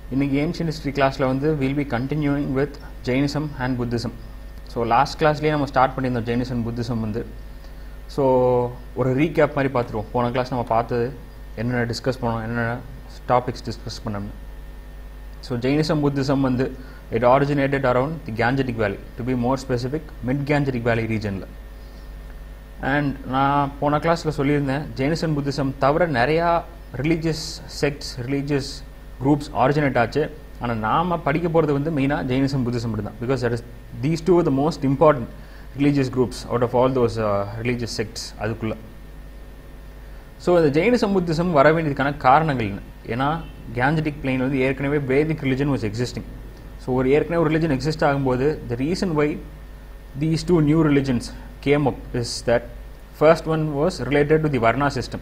இன்னைக்கு ancient history கிளாஸில் வந்து will be continuing with Jainism and Buddhism so last கிளாஸ்லேயே நம்ம ஸ்டார்ட் பண்ணியிருந்தோம் ஜெயினிசம் புத்திசம் வந்து ஸோ ஒரு ரீகேப் மாதிரி பார்த்துருவோம் போன கிளாஸ் நம்ம பார்த்தது என்னென்ன டிஸ்கஸ் பண்ணோம் என்னென்ன டாபிக்ஸ் டிஸ்கஸ் பண்ணோம்னு ஸோ ஜெயினிசம் புத்திசம் வந்து it originated around the Gangetic valley to be more specific mid Gangetic valley ரீஜனில் அண்ட் நான் போன கிளாஸில் சொல்லியிருந்தேன் ஜெயினிசம் புத்திசம் தவிர நிறையா religious sects religious groups originate ஆச்சு ஆனால் நாம் படிக்க போகிறது வந்து மெயினாக ஜெயினிசம் புத்திசம் மட்டும் தான் because that is these two the most important religious groups out of all those religious sects அதுக்குள்ளே ஸோ இந்த ஜெயினிசம் புத்திசம் வர வேண்டியதுக்கான காரணங்கள் என்ன ஏன்னா கேஞ்சட்டிக் பிளெயின் வந்து ஏற்கனவே Vedic religion was existing so ஒரு ஏற்கனவே ஒரு ரிலிஜன் எக்ஸிஸ்ட் ஆகும்போது the reason why these two new religions came up is that first one was related to the varna system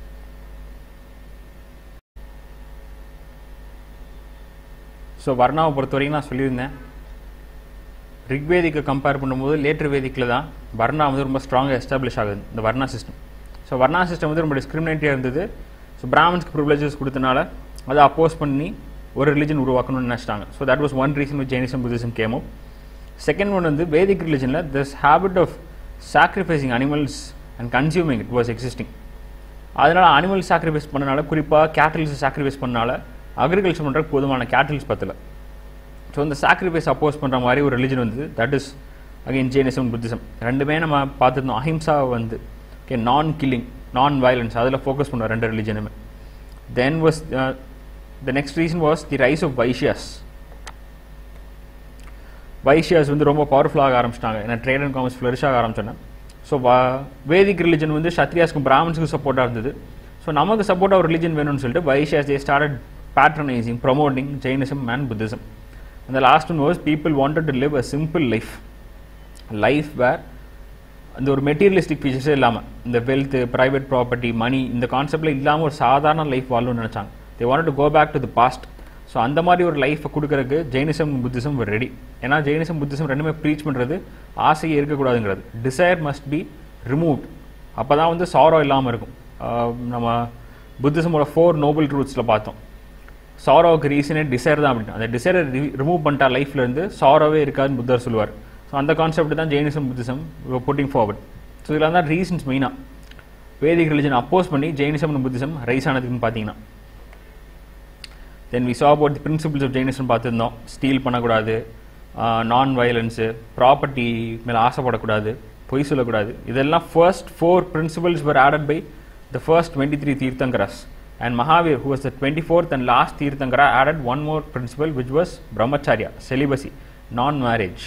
so வர்ணாவை பொறுத்த வரைக்கும் நான் சொல்லியிருந்தேன் ரிக்வேதிக்கை கம்பேர் பண்ணும்போது லேட்டர் வேதிக்கில் தான் வர்ணா வந்து ரொம்ப ஸ்ட்ராங்காக எஸ்டாப்ளிஷ் ஆகுது இந்த varna system so varna system வந்து ரொம்ப டிஸ்கிரிமினேட்டிவாக இருந்தது ஸோ பிராமன்ஸ்க்கு ப்ரிவிலேஜஸ் கொடுத்தனால அதை அப்போஸ் பண்ணி ஒரு ரிலிஜன் உருவாக்கணும்னு நினச்சிட்டாங்க so that was one reason with Jainism Buddhism கேமோ செகண்ட் ஒன் வந்து வேதிக் ரிலிஜனில் this habit of sacrificing animals and consuming it was existing அதனால் அனிமல் சாக்ரிஃபைஸ் பண்ணனால குறிப்பாக கேட்டில்ஸ் சாக்ரிஃபைஸ் பண்ணனால அக்ரிகல்ச்சர் பண்ணுறதுக்கு போதுமான கேட்டில்ஸ் பத்தல ஸோ இந்த சாக்ரிஃபைஸ் அப்போஸ் பண்ணுற மாதிரி ஒரு ரிலிஜன் வந்து that is again Jainism Buddhism ரெண்டுமே நம்ம பார்த்துருந்தோம் அஹிம்சா வந்து ஓகே நான் கில்லிங் நான் வயலன்ஸ் அதில் ஃபோக்கஸ் பண்ணுவோம் ரெண்டு ரிலிஜனுமே then was the next reason was the rise of Vaishyas Vaishyas வந்து ரொம்ப பவர்ஃபுல்லாக ஆரம்பிச்சிட்டாங்க ஏன்னா ட்ரேட் அண்ட் காமர்ஸ் ஃப்ளரிஷ் ஆக ஆரம்பிச்சோன்னே ஸோ வேதிக் ரிலிஜன் வந்து சத்ரியாஸ்க்கும் பிராமன்ஸுக்கும் சப்போர்ட்டாக இருந்தது ஸோ நமக்கு சப்போர்ட்டாக ஒரு ரிலிஜன் வேணும்னு சொல்லிட்டு Vaishyas they started patronising promoting Jainism and Buddhism அந்த last one was people wanted to live a simple life life where அந்த ஒரு மெட்டீரியலிஸ்டிக் ஃபீச்சர்ஸே இல்லாமல் இந்த வெல்த்து ப்ரைவேட் ப்ராப்பர்ட்டி மணி இந்த கான்செப்டில் இல்லாமல் ஒரு சாதாரண லைஃப் வாழணும்னு நினச்சாங்க they want to go back to the past so அந்த மாதிரி ஒரு லைஃப்பை கொடுக்கறதுக்கு ஜெயினிசம் புத்திசம் ரெடி ஏன்னா ஜெயினிசம் புத்திசம் ரெண்டுமே ப்ரீச் பண்ணுறது ஆசையே இருக்கக்கூடாதுங்கிறது டிசைர் மஸ்ட் பி ரிமூவ்ட் அப்போ தான் வந்து சாரோ இல்லாமல் இருக்கும் நம்ம புத்திசமோட ஃபோர் நோபல் ட்ரூத்ஸில் பார்த்தோம் சாரோவுக்கு ரீசனே டிசைர் தான் அப்படின்னு அந்த டிசைரை ரிமூவ் பண்ணிட்டா லைஃப்லேருந்து சாரோவே இருக்காதுன்னு புத்தர் சொல்லுவார் ஸோ அந்த கான்செப்ட் தான் Jainism Buddhism putting forward so இதில் தான் ரீசன்ஸ் மெயினாக வேதிக் ரிலிஜன் அப்போஸ் பண்ணி ஜெயினிசம் புத்திசம் ரைஸ் ஆனதுக்குன்னு பார்த்தீங்கன்னா then we saw about the principles of Jainism பார்த்துருந்தோம் ஸ்டீல் பண்ணக்கூடாது நான் வயலன்ஸு ப்ராப்பர்ட்டி மேலே ஆசைப்படக்கூடாது பொய் சொல்லக்கூடாது இதெல்லாம் first four principles were added by the first twenty three Tirthankaras and Mahavir, who was the 24th and last Tirthankara, added one more principle which was brahmacharya, celibacy, non-marriage.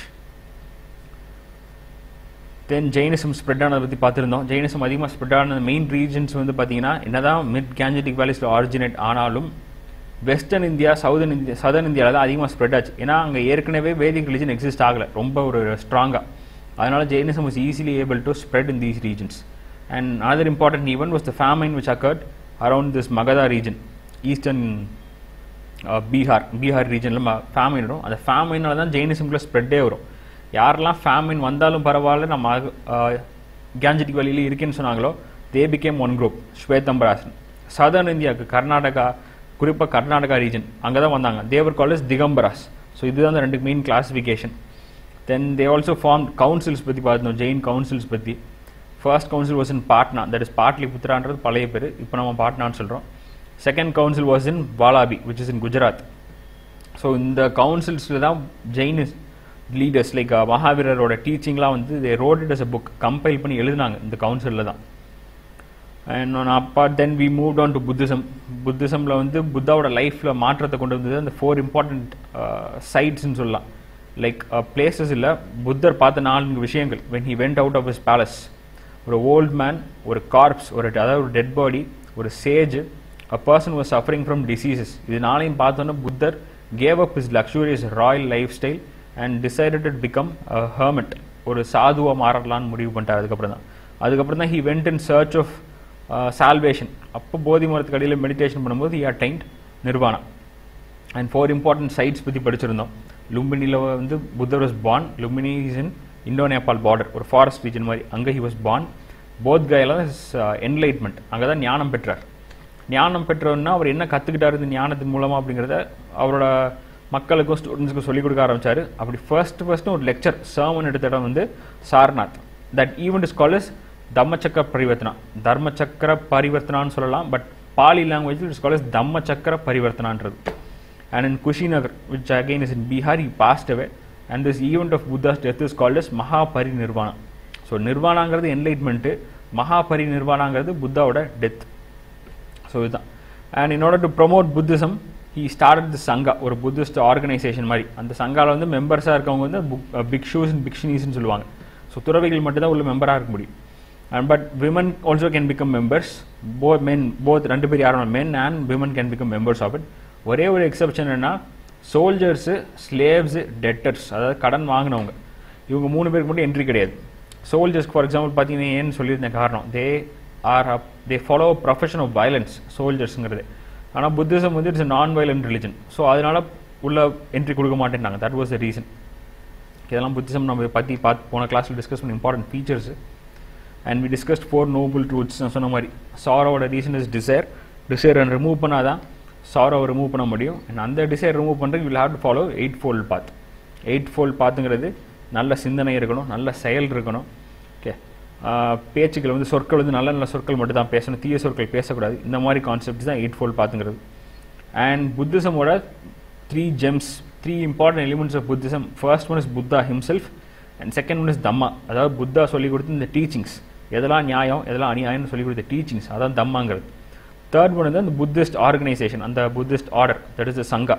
Then Jainism spread ஆனதை பற்றி பார்த்துருந்தோம் Jainism அதிகமாக spread ஆன main regions வந்து பார்த்தீங்கன்னா என்னதான் mid Gangetic வேலிஸில் originate ஆனாலும் western India southern India southern இந்தியாவில் தான் அதிகமாக ஸ்ப்ரெட் ஆச்சு ஏன்னா அங்கே ஏற்கனவே வேதிக் ரிலிஜன் எக்ஸிஸ்ட் ஆகலை ரொம்ப ஒரு ஸ்ட்ராங்காக அதனால் Jainism was easily able to spread in these regions and another important event was the famine which occurred around this Magadha region, eastern uh, Bihar Bihar ரீஜனில் ஃபேமின் வரும் அந்த ஃபேமினால தான் ஜெயினிசம்குள்ள ஸ்ப்ரெட்டே வரும் யாரெல்லாம் ஃபேமின் வந்தாலும் பரவாயில்ல நம்ம கேஞ்சட்டிக் வழியில் இருக்கேன்னு சொன்னாங்களோ தே பிகேம் ஒன் குரூப் ஸ்வேதம்பராசன் சதர்ன் இந்தியாவுக்கு கர்நாடகா குறிப்பாக கர்நாடகா ரீஜன் அங்கே தான் வந்தாங்க தேவர் காலேஜ் திகம்பராஸ் ஸோ இதுதான் அந்த ரெண்டு main classification then they also form councils பற்றி பார்த்தோம் ஜெயின் கவுன்சில்ஸ் பற்றி first council was in Patna that is பாட்லி புத்ரான்றது பழைய பேர் இப்போ நம்ம பாட்னான்னு சொல்கிறோம் செகண்ட் கவுன்சில் வாஸ் இன் பாலாபி which is in Gujarat so இந்த கவுன்சில்ஸில் தான் ஜெயின் லீடர்ஸ் லைக் மகாவீரரோட டீச்சிங்லாம் வந்து they wrote it as a book compile பண்ணி எழுதினாங்க இந்த கவுன்சிலில் தான் அண்ட் ஒன் அப்பா then we move on to Buddhism புத்திசமில் வந்து புத்தாவோட லைஃப்பில் மாற்றத்தை கொண்டு வந்தது அந்த ஃபோர் இம்பார்ட்டண்ட் சைட்ஸ்ன்னு சொல்லலாம் லைக் பிளேசஸ் இல்லை புத்தர் பார்த்த நான்கு விஷயங்கள் when he went out of his palace ஒரு ஓல்ட் மேன் ஒரு கார்ப்ஸ் ஒரு அதாவது ஒரு டெட் பாடி ஒரு sage a person was suffering from diseases இது நாளையும் பார்த்தோன்னா புத்தர் gave up his luxurious royal life style and decided it become a hermit ஒரு சாதுவாக மாறலான்னு முடிவு பண்ணிட்டார் அதுக்கப்புறம் தான் அதுக்கப்புறம் தான் he went in search of salvation அப்போ போதி மரத்துக்கு அடியில் மெடிடேஷன் பண்ணும்போது he attained நிர்வாணா and four important sites பற்றி படிச்சிருந்தோம் லும்பினியில் வந்து புத்தர் was born Lumbini is in Indo Nepal border ஒரு ஃபாரஸ்ட் ரீஜன் மாதிரி அங்கே ஹி வாஸ் பார்ன் போத் கையில் என்லைட்மெண்ட் அங்கே தான் ஞானம் பெற்றார் ஞானம் பெற்றவர்னா அவர் என்ன கற்றுக்கிட்டாரு இந்த ஞானத்தின் மூலமாக அப்படிங்கிறத அவரோட மக்களுக்கும் ஸ்டூடெண்ட்ஸ்க்கும் சொல்லிக் கொடுக்க ஆரம்பிச்சாரு அப்படி ஃபர்ஸ்ட் ஃபர்ஸ்ட் ஒரு லெக்சர் சர்மன் எடுத்த இடம் வந்து Sarnath that event is call is Dhammachakka Parivartana Dharmachakra பரிவர்த்தனான்னு சொல்லலாம் but Pali language it's call is Dhammachakka பரிவர்த்தனான்றது and in Kushinagar, which again is in Bihar, he passed away. And this event of Buddha's death is called as Mahaparinirvana. So நிர்வாணாங்கிறது என்லைட்மெண்ட்டு மகாபரிநிர்வாணாங்கிறது புத்தாவோட death so இதுதான் and in order to promote Buddhism he start the Sangha ஒரு Buddhist organisation மாதிரி அந்த சங்காவில் வந்து மெம்பர்ஸாக இருக்கவங்க வந்து பிக்ஷூஸ் அண்ட் பிக்ஷினிஸ்னு சொல்லுவாங்க ஸோ துறவிகள் மட்டும்தான் உள்ள மெம்பராக இருக்க முடியும் and but women also can become members போ மென் போத் ரெண்டு பேர் யாரும் men and women can become members of it ஒரே ஒரு எக்ஸப்ஷன் என்ன சோல்ஜர்ஸு ஸ்லேவ்ஸு டெட்டர்ஸ் அதாவது கடன் வாங்கினவங்க இவங்க மூணு பேருக்கு மட்டும் என்ட்ரி கிடையாது சோல்ஜர்ஸ்க்கு ஃபார் எக்ஸாம்பிள் பார்த்தீங்கன்னா ஏன்னு சொல்லியிருந்தேன் காரணம் they are up they follow profession of violence சோல்ஜர்ஸுங்கிறது ஆனால் புத்திசம் வந்து இட்ஸ் நான் வயலண்ட் ரிலிஜன் ஸோ அதனால உள்ள என்ட்ரி கொடுக்க மாட்டேன்னாங்க தட் வாஸ் த ரீசன் இதெல்லாம் புத்திசம் நம்ம பற்றி பார்த்து போன கிளாஸில் டிஸ்கஸ் பண்ண important features and we discussed four noble truths நான் சொன்ன மாதிரி சாரோட reason is desire desire remove பண்ணாதான் சாரோவை ரிமூவ் பண்ண முடியும் அண்ட் அந்த டிசைர் ரிமூவ் பண்ணுறதுக்கு will have to follow eight fold path eight fold பாத்துங்கிறது நல்ல சிந்தனை இருக்கணும் நல்ல செயல் இருக்கணும் ஓகே பேச்சுக்கள் வந்து சொற்கள் வந்து நல்ல நல்ல சொற்கள் மட்டும் தான் பேசணும் தீய சொற்கள் பேசக்கூடாது இந்த மாதிரி கான்செப்ட் தான் எயிட் ஃபோல்ட் பாத்துங்கிறது அண்ட் புத்திசமோட three gems three important elements of Buddhism first one is Buddha himself and second one is Dhamma அதாவது புத்தா சொல்லி கொடுத்த இந்த டீச்சிங்ஸ் எதெல்லாம் நியாயம் எதெல்லாம் அநியாயம்னு சொல்லி கொடுத்த டீச்சிங்ஸ் அதான் தம்மாங்கிறது தேர்ட் ஒன் வந்து அந்த புத்திஸ்ட் ஆர்கனைசேஷன் அந்த Buddhist order that is the Sangha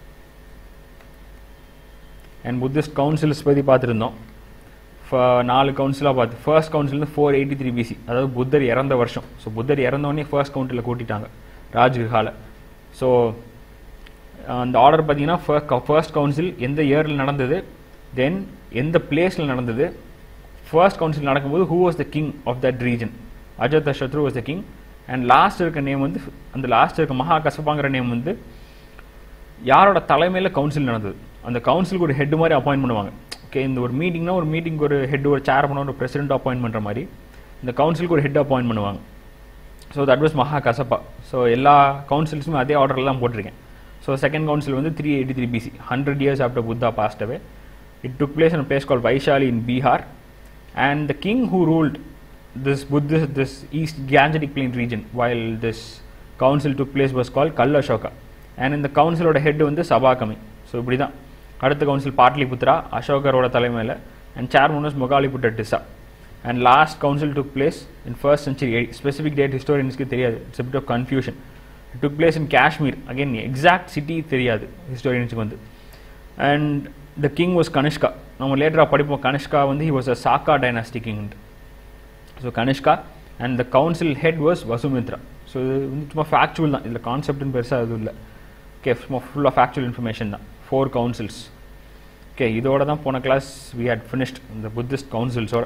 and Buddhist councils பற்றி பார்த்துருந்தோம் நாலு கவுன்சிலாக பார்த்து ஃபர்ஸ்ட் கவுன்சில் வந்து ஃபோர் எயிட்டி த்ரீ பிசி அதாவது புத்தர் இறந்த வருஷம் ஸோ புத்தர் இறந்தோடனே ஃபர்ஸ்ட் கவுன்சிலில் கூட்டிட்டாங்க ராஜ்கிரஹால ஸோ அந்த ஆர்டர் பார்த்தீங்கன்னா ஃபர்ஸ்ட் கவுன்சில் எந்த இயரில் நடந்தது தென் எந்த பிளேஸில் நடந்தது ஃபர்ஸ்ட் கவுன்சில் நடக்கும்போது who was the king of that region Ajatashatru was the king and last இருக்க நேம் வந்து அந்த லாஸ்ட் இருக்க மகா கசப்பாங்கிற நேம் வந்து யாரோட தலைமையில் கவுன்சில் நடந்தது அந்த கவுன்சிலுக்கு ஒரு ஹெட் மாதிரி அப்பாயின்ட் பண்ணுவாங்க ஓகே இந்த ஒரு மீட்டிங்னா ஒரு மீட்டிங் ஒரு ஹெட் ஒரு சேர் பண்ண ஒரு பிரசிடென்ட் அப்பாயின்ட் பண்ணுற மாதிரி இந்த கவுன்சிலுக்கு ஒரு ஹெட் அப்பாயின்ட் பண்ணுவாங்க so that was Maha Kassapa so எல்லா கவுன்சில்ஸுமே அதே ஆர்டரில் தான் போட்டிருக்கேன் ஸோ செகண்ட் கவுன்சில் வந்து three eighty three BC hundred years after Buddha passed away it took place in place call Vaishali in Bihar and the king who ruled this Buddhist, this East Gangetic Plain region, while this council took place was called Kalla Ashoka. And in the council ஓட head வந்து சபாகமி so இப்படி தான் அடுத்த council Pataliputra அசோகரோட தலைமையில் and chairman was Moggaliputta Tissa and last council took place in first century specific date ஹிஸ்டோரியன்ஸ்க்கு தெரியாது it's bit of confusion took place in Kashmir again exact city தெரியாது ஹிஸ்டோரியன்ஸுக்கு வந்து and the king was Kanishka நம்ம லேட்டராக படிப்போம் கனிஷ்கா வந்து he was a Saka dynasty king so Kanishka and the council head was Vasumitra so இது வந்து சும்மா ஃபேக்சுவல் தான் இதில் கான்செப்ட்னு பெருசாக எதுவும் இல்லை ஓகே சும்மா ஃபுல்லாக ஃபேக்சுவல் இன்ஃபர்மேஷன் தான் ஃபோர் கவுன்சில்ஸ் ஓகே இதோட தான் போன கிளாஸ் வி ஹேட் ஃபினிஷ்ட் இந்த புத்திஸ்ட் கவுன்சில்ஸோட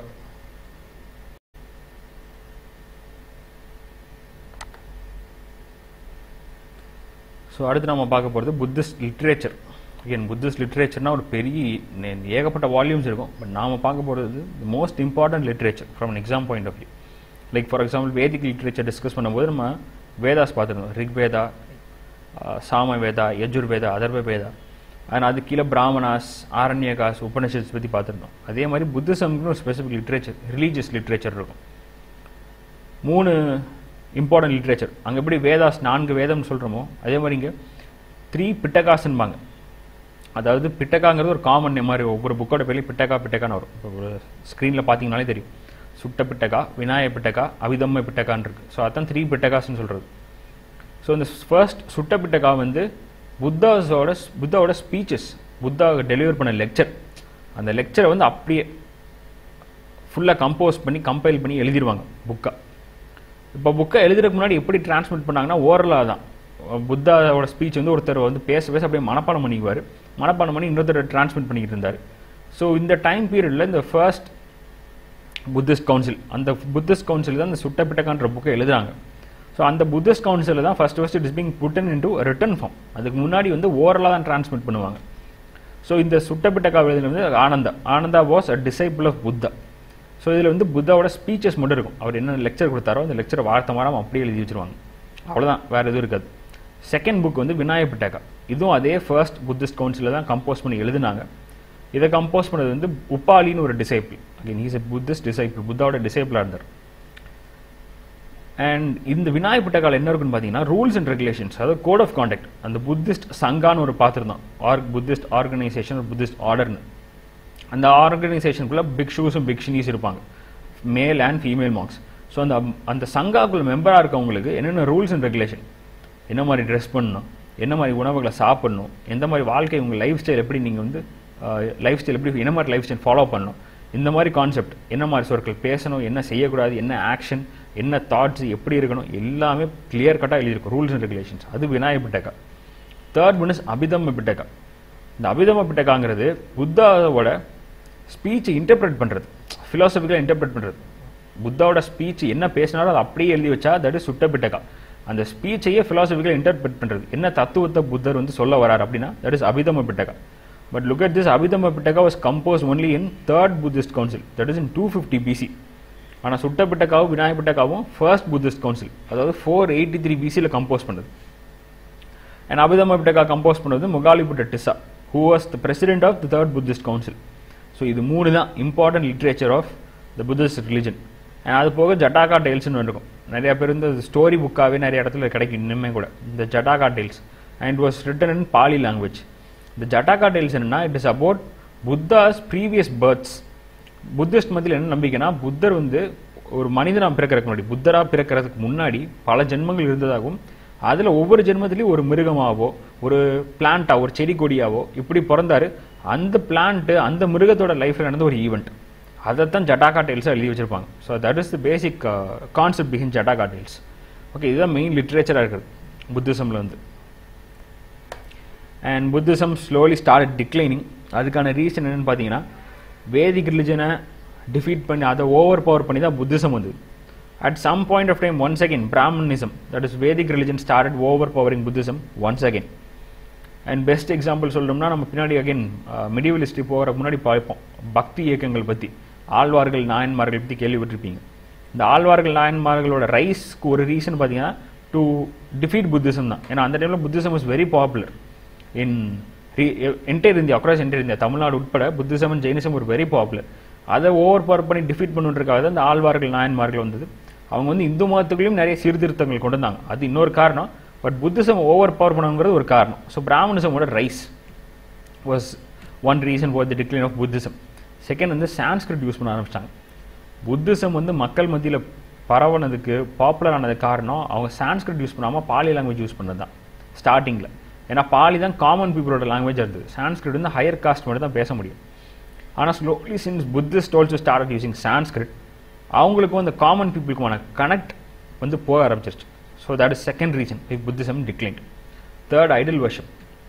ஸோ அடுத்து நம்ம பார்க்க போகிறது புத்திஸ்ட் லிட்ரேச்சர் அகேன் புத்திஸ்ட் லிட்ரேச்சர்னா ஒரு பெரிய ஏகப்பட்ட வால்யூம்ஸ் இருக்கும் பட் நாம் பார்க்க போகிறது most important literature from an exam point of view like for example Vedic literature discuss பண்ணும்போது நம்ம வேதாஸ் பார்த்துருந்தோம் ரிக்வேதா சாம வேதா யஜுர் வேதா அதர்வ வேதா அண்ட் அது கீழே பிராமணாஸ் ஆரண்யகாஸ் உபனிஷத்ஸ் பற்றி பார்த்துருந்தோம் அதே மாதிரி புத்திசம்னு ஒரு ஸ்பெசிஃபிக் லிட்ரேச்சர் ரிலீஜியஸ் லிட்ரேச்சர் இருக்கும் மூணு இம்பார்ட்டன்ட் லிட்ரேச்சர் அங்கே எப்படி வேதாஸ் நான்கு வேதம்னு சொல்கிறோமோ அதே மாதிரி இங்கே த்ரீ பிட்டகாஸ்ன்பாங்க அதாவது பிட்டக்காங்கிறது ஒரு காமன் நேம் மாதிரி ஒவ்வொரு புக்கோட பேர்லையும் பிட்டக்கா பிட்டக்கான்னு வரும் இப்போ ஒரு ஸ்க்ரீனில் பார்த்தீங்கனாலே தெரியும் சுட்ட பிட்டக்கா விநாயக பிட்டக்கா அவிதம்ம பிட்டக்கான்னு இருக்குது ஸோ அதான் த்ரீ பிட்டகாஸ்ன்னு சொல்கிறது ஸோ இந்த ஃபர்ஸ்ட் சுட்ட பிட்டக்கா வந்து புத்தாஸோட புத்தாவோட ஸ்பீச்சஸ் புத்தா டெலிவர் பண்ண லெக்சர் அந்த லெக்சரை வந்து அப்படியே ஃபுல்லாக கம்போஸ் பண்ணி கம்பைல் பண்ணி எழுதிடுவாங்க புக்கை இப்போ புக்கை எழுதுறதுக்கு முன்னாடி எப்படி டிரான்ஸ்மிட் பண்ணாங்கன்னா ஓரலாக தான் புத்தாவோட ஸ்பீச் வந்து ஒருத்தர் வந்து பேச பேச அப்படியே மனப்பாடம் பண்ணிக்குவார் மனப்பாடம் பண்ணி இன்னொருத்தர் டிரான்ஸ்மிட் பண்ணிக்கிட்டு இருந்தார் ஸோ இந்த டைம் பீரியடில் இந்த ஃபர்ஸ்ட் புத்திஸ்ட் கவுன்சில் அந்த புத்திஸ்ட் கவுன்சில் தான் இந்த சுட்டப்பிட்டக்கான்ற புக்கை எழுதுறாங்க ஸோ அந்த புத்திஸ்ட் கவுன்சிலில் தான் first first it is being put into written form அதுக்கு முன்னாடி வந்து ஓரலாக தான் டிரான்ஸ்மிட் பண்ணுவாங்க ஸோ இந்த சுட்டப்பிட்டக்கா எழுதின வந்து Ananda Ananda was a disciple of Buddha so இதில் வந்து புத்தாவோட ஸ்பீச்சஸ் மட்டும் இருக்கும் அவர் என்ன லெக்சர் கொடுத்தாரோ அந்த லெக்சரை வார்த்தை மாறாமல் அப்படியே எழுதி வச்சிருவாங்க அவ்வளோதான் வேறு எதுவும் இருக்காது செகண்ட் புக் வந்து விநாயக பிட்டகா இதுவும் அதே ஃபர்ஸ்ட் புத்திஸ்ட் கவுன்சிலில் தான் கம்போஸ் பண்ணி எழுதினாங்க இதை கம்போஸ் பண்ணது வந்து உப்பாலின்னு ஒரு disciple again he's a Buddhist disciple புத்தாவோட டிசைபிளாக இருந்தார் அண்ட் இந்த விநாயக பிட்டகால என்ன இருக்குன்னு பார்த்தீங்கன்னா ரூல்ஸ் அண்ட் ரெகுலேஷன்ஸ் அதாவது கோட் ஆஃப் கான்டாக்ட் அந்த புத்திஸ்ட் சங்கான்னு ஒரு பார்த்துருந்தோம் ஆர் புத்திஸ்ட் ஆர்கனைசேஷன் புத்திஸ்ட் ஆர்டர்னு அந்த ஆர்கனைசேஷனுக்குள்ள பிக் ஷூஸும் பிக் ஷினிஸ் இருப்பாங்க male and female marks so அந்த அந்த சங்காக்குள்ள மெம்பராக இருக்கவங்களுக்கு என்னென்ன ரூல்ஸ் அண்ட் ரெகுலேஷன் என்ன மாதிரி ட்ரெஸ் பண்ணணும் என்ன மாதிரி உணவுகளை சாப்பிடணும் எந்த மாதிரி வாழ்க்கை உங்கள் லைஃப் ஸ்டைல் எப்படி நீங்கள் வந்து லைஃப் ஸ்டைல் எப்படி என்ன மாதிரி லைஃப் ஸ்டைல் ஃபாலோ பண்ணணும் இந்த மாதிரி கான்செப்ட் என்ன மாதிரி சொற்கள் பேசணும் என்ன செய்யக்கூடாது என்ன ஆக்ஷன் என்ன தாட்ஸ் எப்படி இருக்கணும் எல்லாமே கிளியர் கட்டாக எழுதியிருக்கும் ரூல்ஸ் அண்ட் ரெகுலேஷன்ஸ் அது Vinaya Pitaka third one is Abhidhamma Pitaka இந்த அபிதம பிட்டகாங்கிறது புத்தாவோட ஸ்பீச்சை இன்டர்பிரட் பண்ணுறது ஃபிலாசபிக்கலாக இன்டர்பிரட் பண்ணுறது புத்தாவோட ஸ்பீச் என்ன பேசினாலும் அதை அப்படியே எழுதி வச்சா தட் இஸ் சுட்ட பிட்டகா அந்த ஸ்பீச்சையே ஃபிலாசபிக்கலாக இன்டர்பிரட் பண்ணுறது என்ன தத்துவத்தை புத்தர் வந்து சொல்ல வரார் அப்படின்னா that is Abhidhamma Pitaka but look at this Abhidhamma Pitaka was compose only in third Buddhist council that is in two fifty BC ஆனால் சுட்ட பிட்டக்காவும் விநாயக பிட்டக்காவும் ஃபர்ஸ்ட் புத்திஸ்ட் கவுன்சில் அதாவது ஃபோர் எயிட்டி த்ரீ பிசியில் கம்போஸ் பண்ணுது அண்ட் அபிதம பிட்டகா கம்போஸ் பண்ணது Moggaliputta Tissa who was the president of the third Buddhist council so இது மூணு தான் important literature of the Buddhist religion and அது போக ஜட்டாகா டெய்ல்ஸ்னு இருக்கும் நிறைய பேர் இந்த ஸ்டோரி புக்காகவே நிறைய இடத்துல கிடைக்கும் இன்னுமே கூட இந்த Jataka tales and was written in Pali language இந்த ஜட்டாகா டெய்ல்ஸ் என்னன்னா it is about Buddha's previous births Buddhist மத்தியில் என்ன நம்பிக்கைனா புத்தர் வந்து ஒரு மனிதனாக பிறக்கிறதுக்கு முன்னாடி புத்தராக பிறக்கிறதுக்கு முன்னாடி பல ஜென்மங்கள் இருந்ததாகவும் அதில் ஒவ்வொரு ஜென்மத்திலையும் ஒரு மிருகமாவோ ஒரு பிளான்ட்டா ஒரு செடி கொடியாவோ இப்படி பிறந்தாரு அந்த பிளான்ட்டு அந்த மிருகத்தோட லைஃப்பில் நடந்த ஒரு ஈவெண்ட் அதைத்தான் ஜட்டாகா டெய்ல்ஸாக எழுதி வச்சிருப்பாங்க so that is the basic concept behind Jataka tales okay இதுதான் மெயின் லிட்ரேச்சராக இருக்குது புத்திசமில் வந்து and Buddhism slowly start declining அதுக்கான ரீசன் என்னன்னு பார்த்தீங்கன்னா வேதிக் ரிலிஜனை டிஃபீட் பண்ணி அதை ஓவர் பவர் பண்ணி தான் புத்திசம் வந்தது at some point of time once again Brahmanism that is Vedic religion start overpowering Buddhism once again and best example சொல்லணும்னா நம்ம பின்னாடி அகைன் மிடிவல் ஹிஸ்ட்ரி போகிற முன்னாடி பார்ப்போம் பக்தி இயக்கங்கள் பற்றி ஆழ்வார்கள் நாயன்மார்கள் பற்றி கேள்விப்பட்டிருப்பீங்க இந்த ஆழ்வார்கள் நாயன்மார்களோட ரைஸ்க்கு ஒரு ரீசன் பார்த்தீங்கன்னா டு டிஃபீட் புத்திசம் தான் ஏன்னா அந்த டைமில் Buddhism is very popular in entire India across entire India Tamil Nadu உட்பட புத்திசம் அண்ட் ஜெயினிசம் ஒரு வெரி பாப்புலர் அதை ஓவர் பவர் பண்ணி டிஃபீட் பண்ணுறதுக்காக தான் இந்த ஆழ்வார்கள் நாயன்மார்கள் வந்தது அவங்க வந்து இந்து மதத்துக்குள்ளேயும் நிறைய சீர்திருத்தங்கள் கொண்டு வந்தாங்க அது இன்னொரு காரணம் பட் புத்திசம் ஓவர் பவர் பண்ணணுங்கிறது ஒரு காரணம் ஸோ பிராமணிசமோட rise was one reason for the decline of Buddhism second வந்து சான்ஸ்கிரிட் யூஸ் பண்ண ஆரம்பிச்சிட்டாங்க புத்திசம் வந்து மக்கள் மத்தியில் பரவனதுக்கு பாப்புலர் ஆனது காரணம் அவங்க சான்ஸ்கிரிட் யூஸ் பண்ணாமல் பாலி லாங்குவேஜ் யூஸ் பண்ணது தான் ஸ்டார்டிங்கில் ஏன்னா பாலி தான் காமன் பீப்புளோட லாங்குவேஜாக இருந்தது சான்ஸ்கிரிட் வந்து ஹையர் காஸ்ட் மட்டும் தான் பேச முடியும் ஆனால் slowly since Buddhist also start using Sanskrit அவங்களுக்கும் அந்த காமன் பீப்புளுக்குமான கனெக்ட் வந்து போக ஆரம்பிச்சிருச்சு so that is second reason if Buddhism decline third idol worship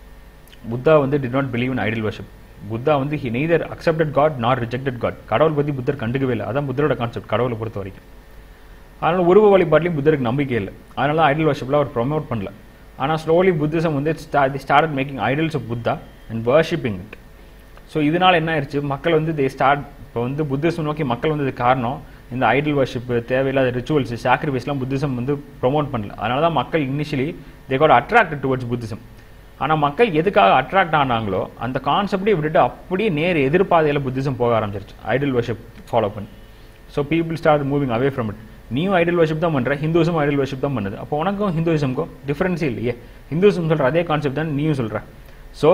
Buddha வந்து did not believe in idol worship Buddha வந்து he neither accepted god not rejected god கடவுள் பற்றி புத்தர் கண்டுக்கவே இல்லை அதான் புத்தரோட கான்செப்ட் கடவுளை பொறுத்த வரைக்கும் அதனால் உருவ வழிபாட்டிலையும் புத்தருக்கு நம்பிக்கை இல்லை அதனால ஐடல் வர்ஷிப்பில் அவர் ப்ரொமோட் பண்ணல ஆனால் ஸ்லோலி புத்திசம் வந்து start making idols of Buddha and worshipping it so இதனால் என்ன ஆயிடுச்சு மக்கள் வந்து தே ஸ்டார்ட் இப்போ வந்து புத்திசம் நோக்கி மக்கள் வந்தது காரணம் இந்த ஐடல் வர்ஷிப் தேவையில்லாத ரிச்சுவல்ஸ் சாக்ரிஃபைஸ்லாம் புத்திசம் வந்து ப்ரொமோட் பண்ணல அதனால தான் மக்கள் initially they got attract towards Buddhism ஆனால் மக்கள் எதுக்காக அட்ராக்ட் ஆனாங்களோ அந்த கான்செப்டே விட்டுட்டு அப்படியே நேர் எதிர்பாதையில் புத்திசம் போக ஆரம்பிச்சிருச்சு ஐடல் வர்ஷிப் ஃபாலோ பண்ணி so people start moving away from it நீயும் ஐடல் வர்ஷிப் தான் பண்ணுற ஹிந்துஸும் ஐடல் வர்ஷிப் தான் பண்ணுது அப்போ உனக்கும் ஹிந்துவிசம்க்கும் டிஃப்ரென்ஸே இல்லையே ஹிந்துவிசம் சொல்கிற அதே கான்செப்ட் தான் நீயும் சொல்கிற ஸோ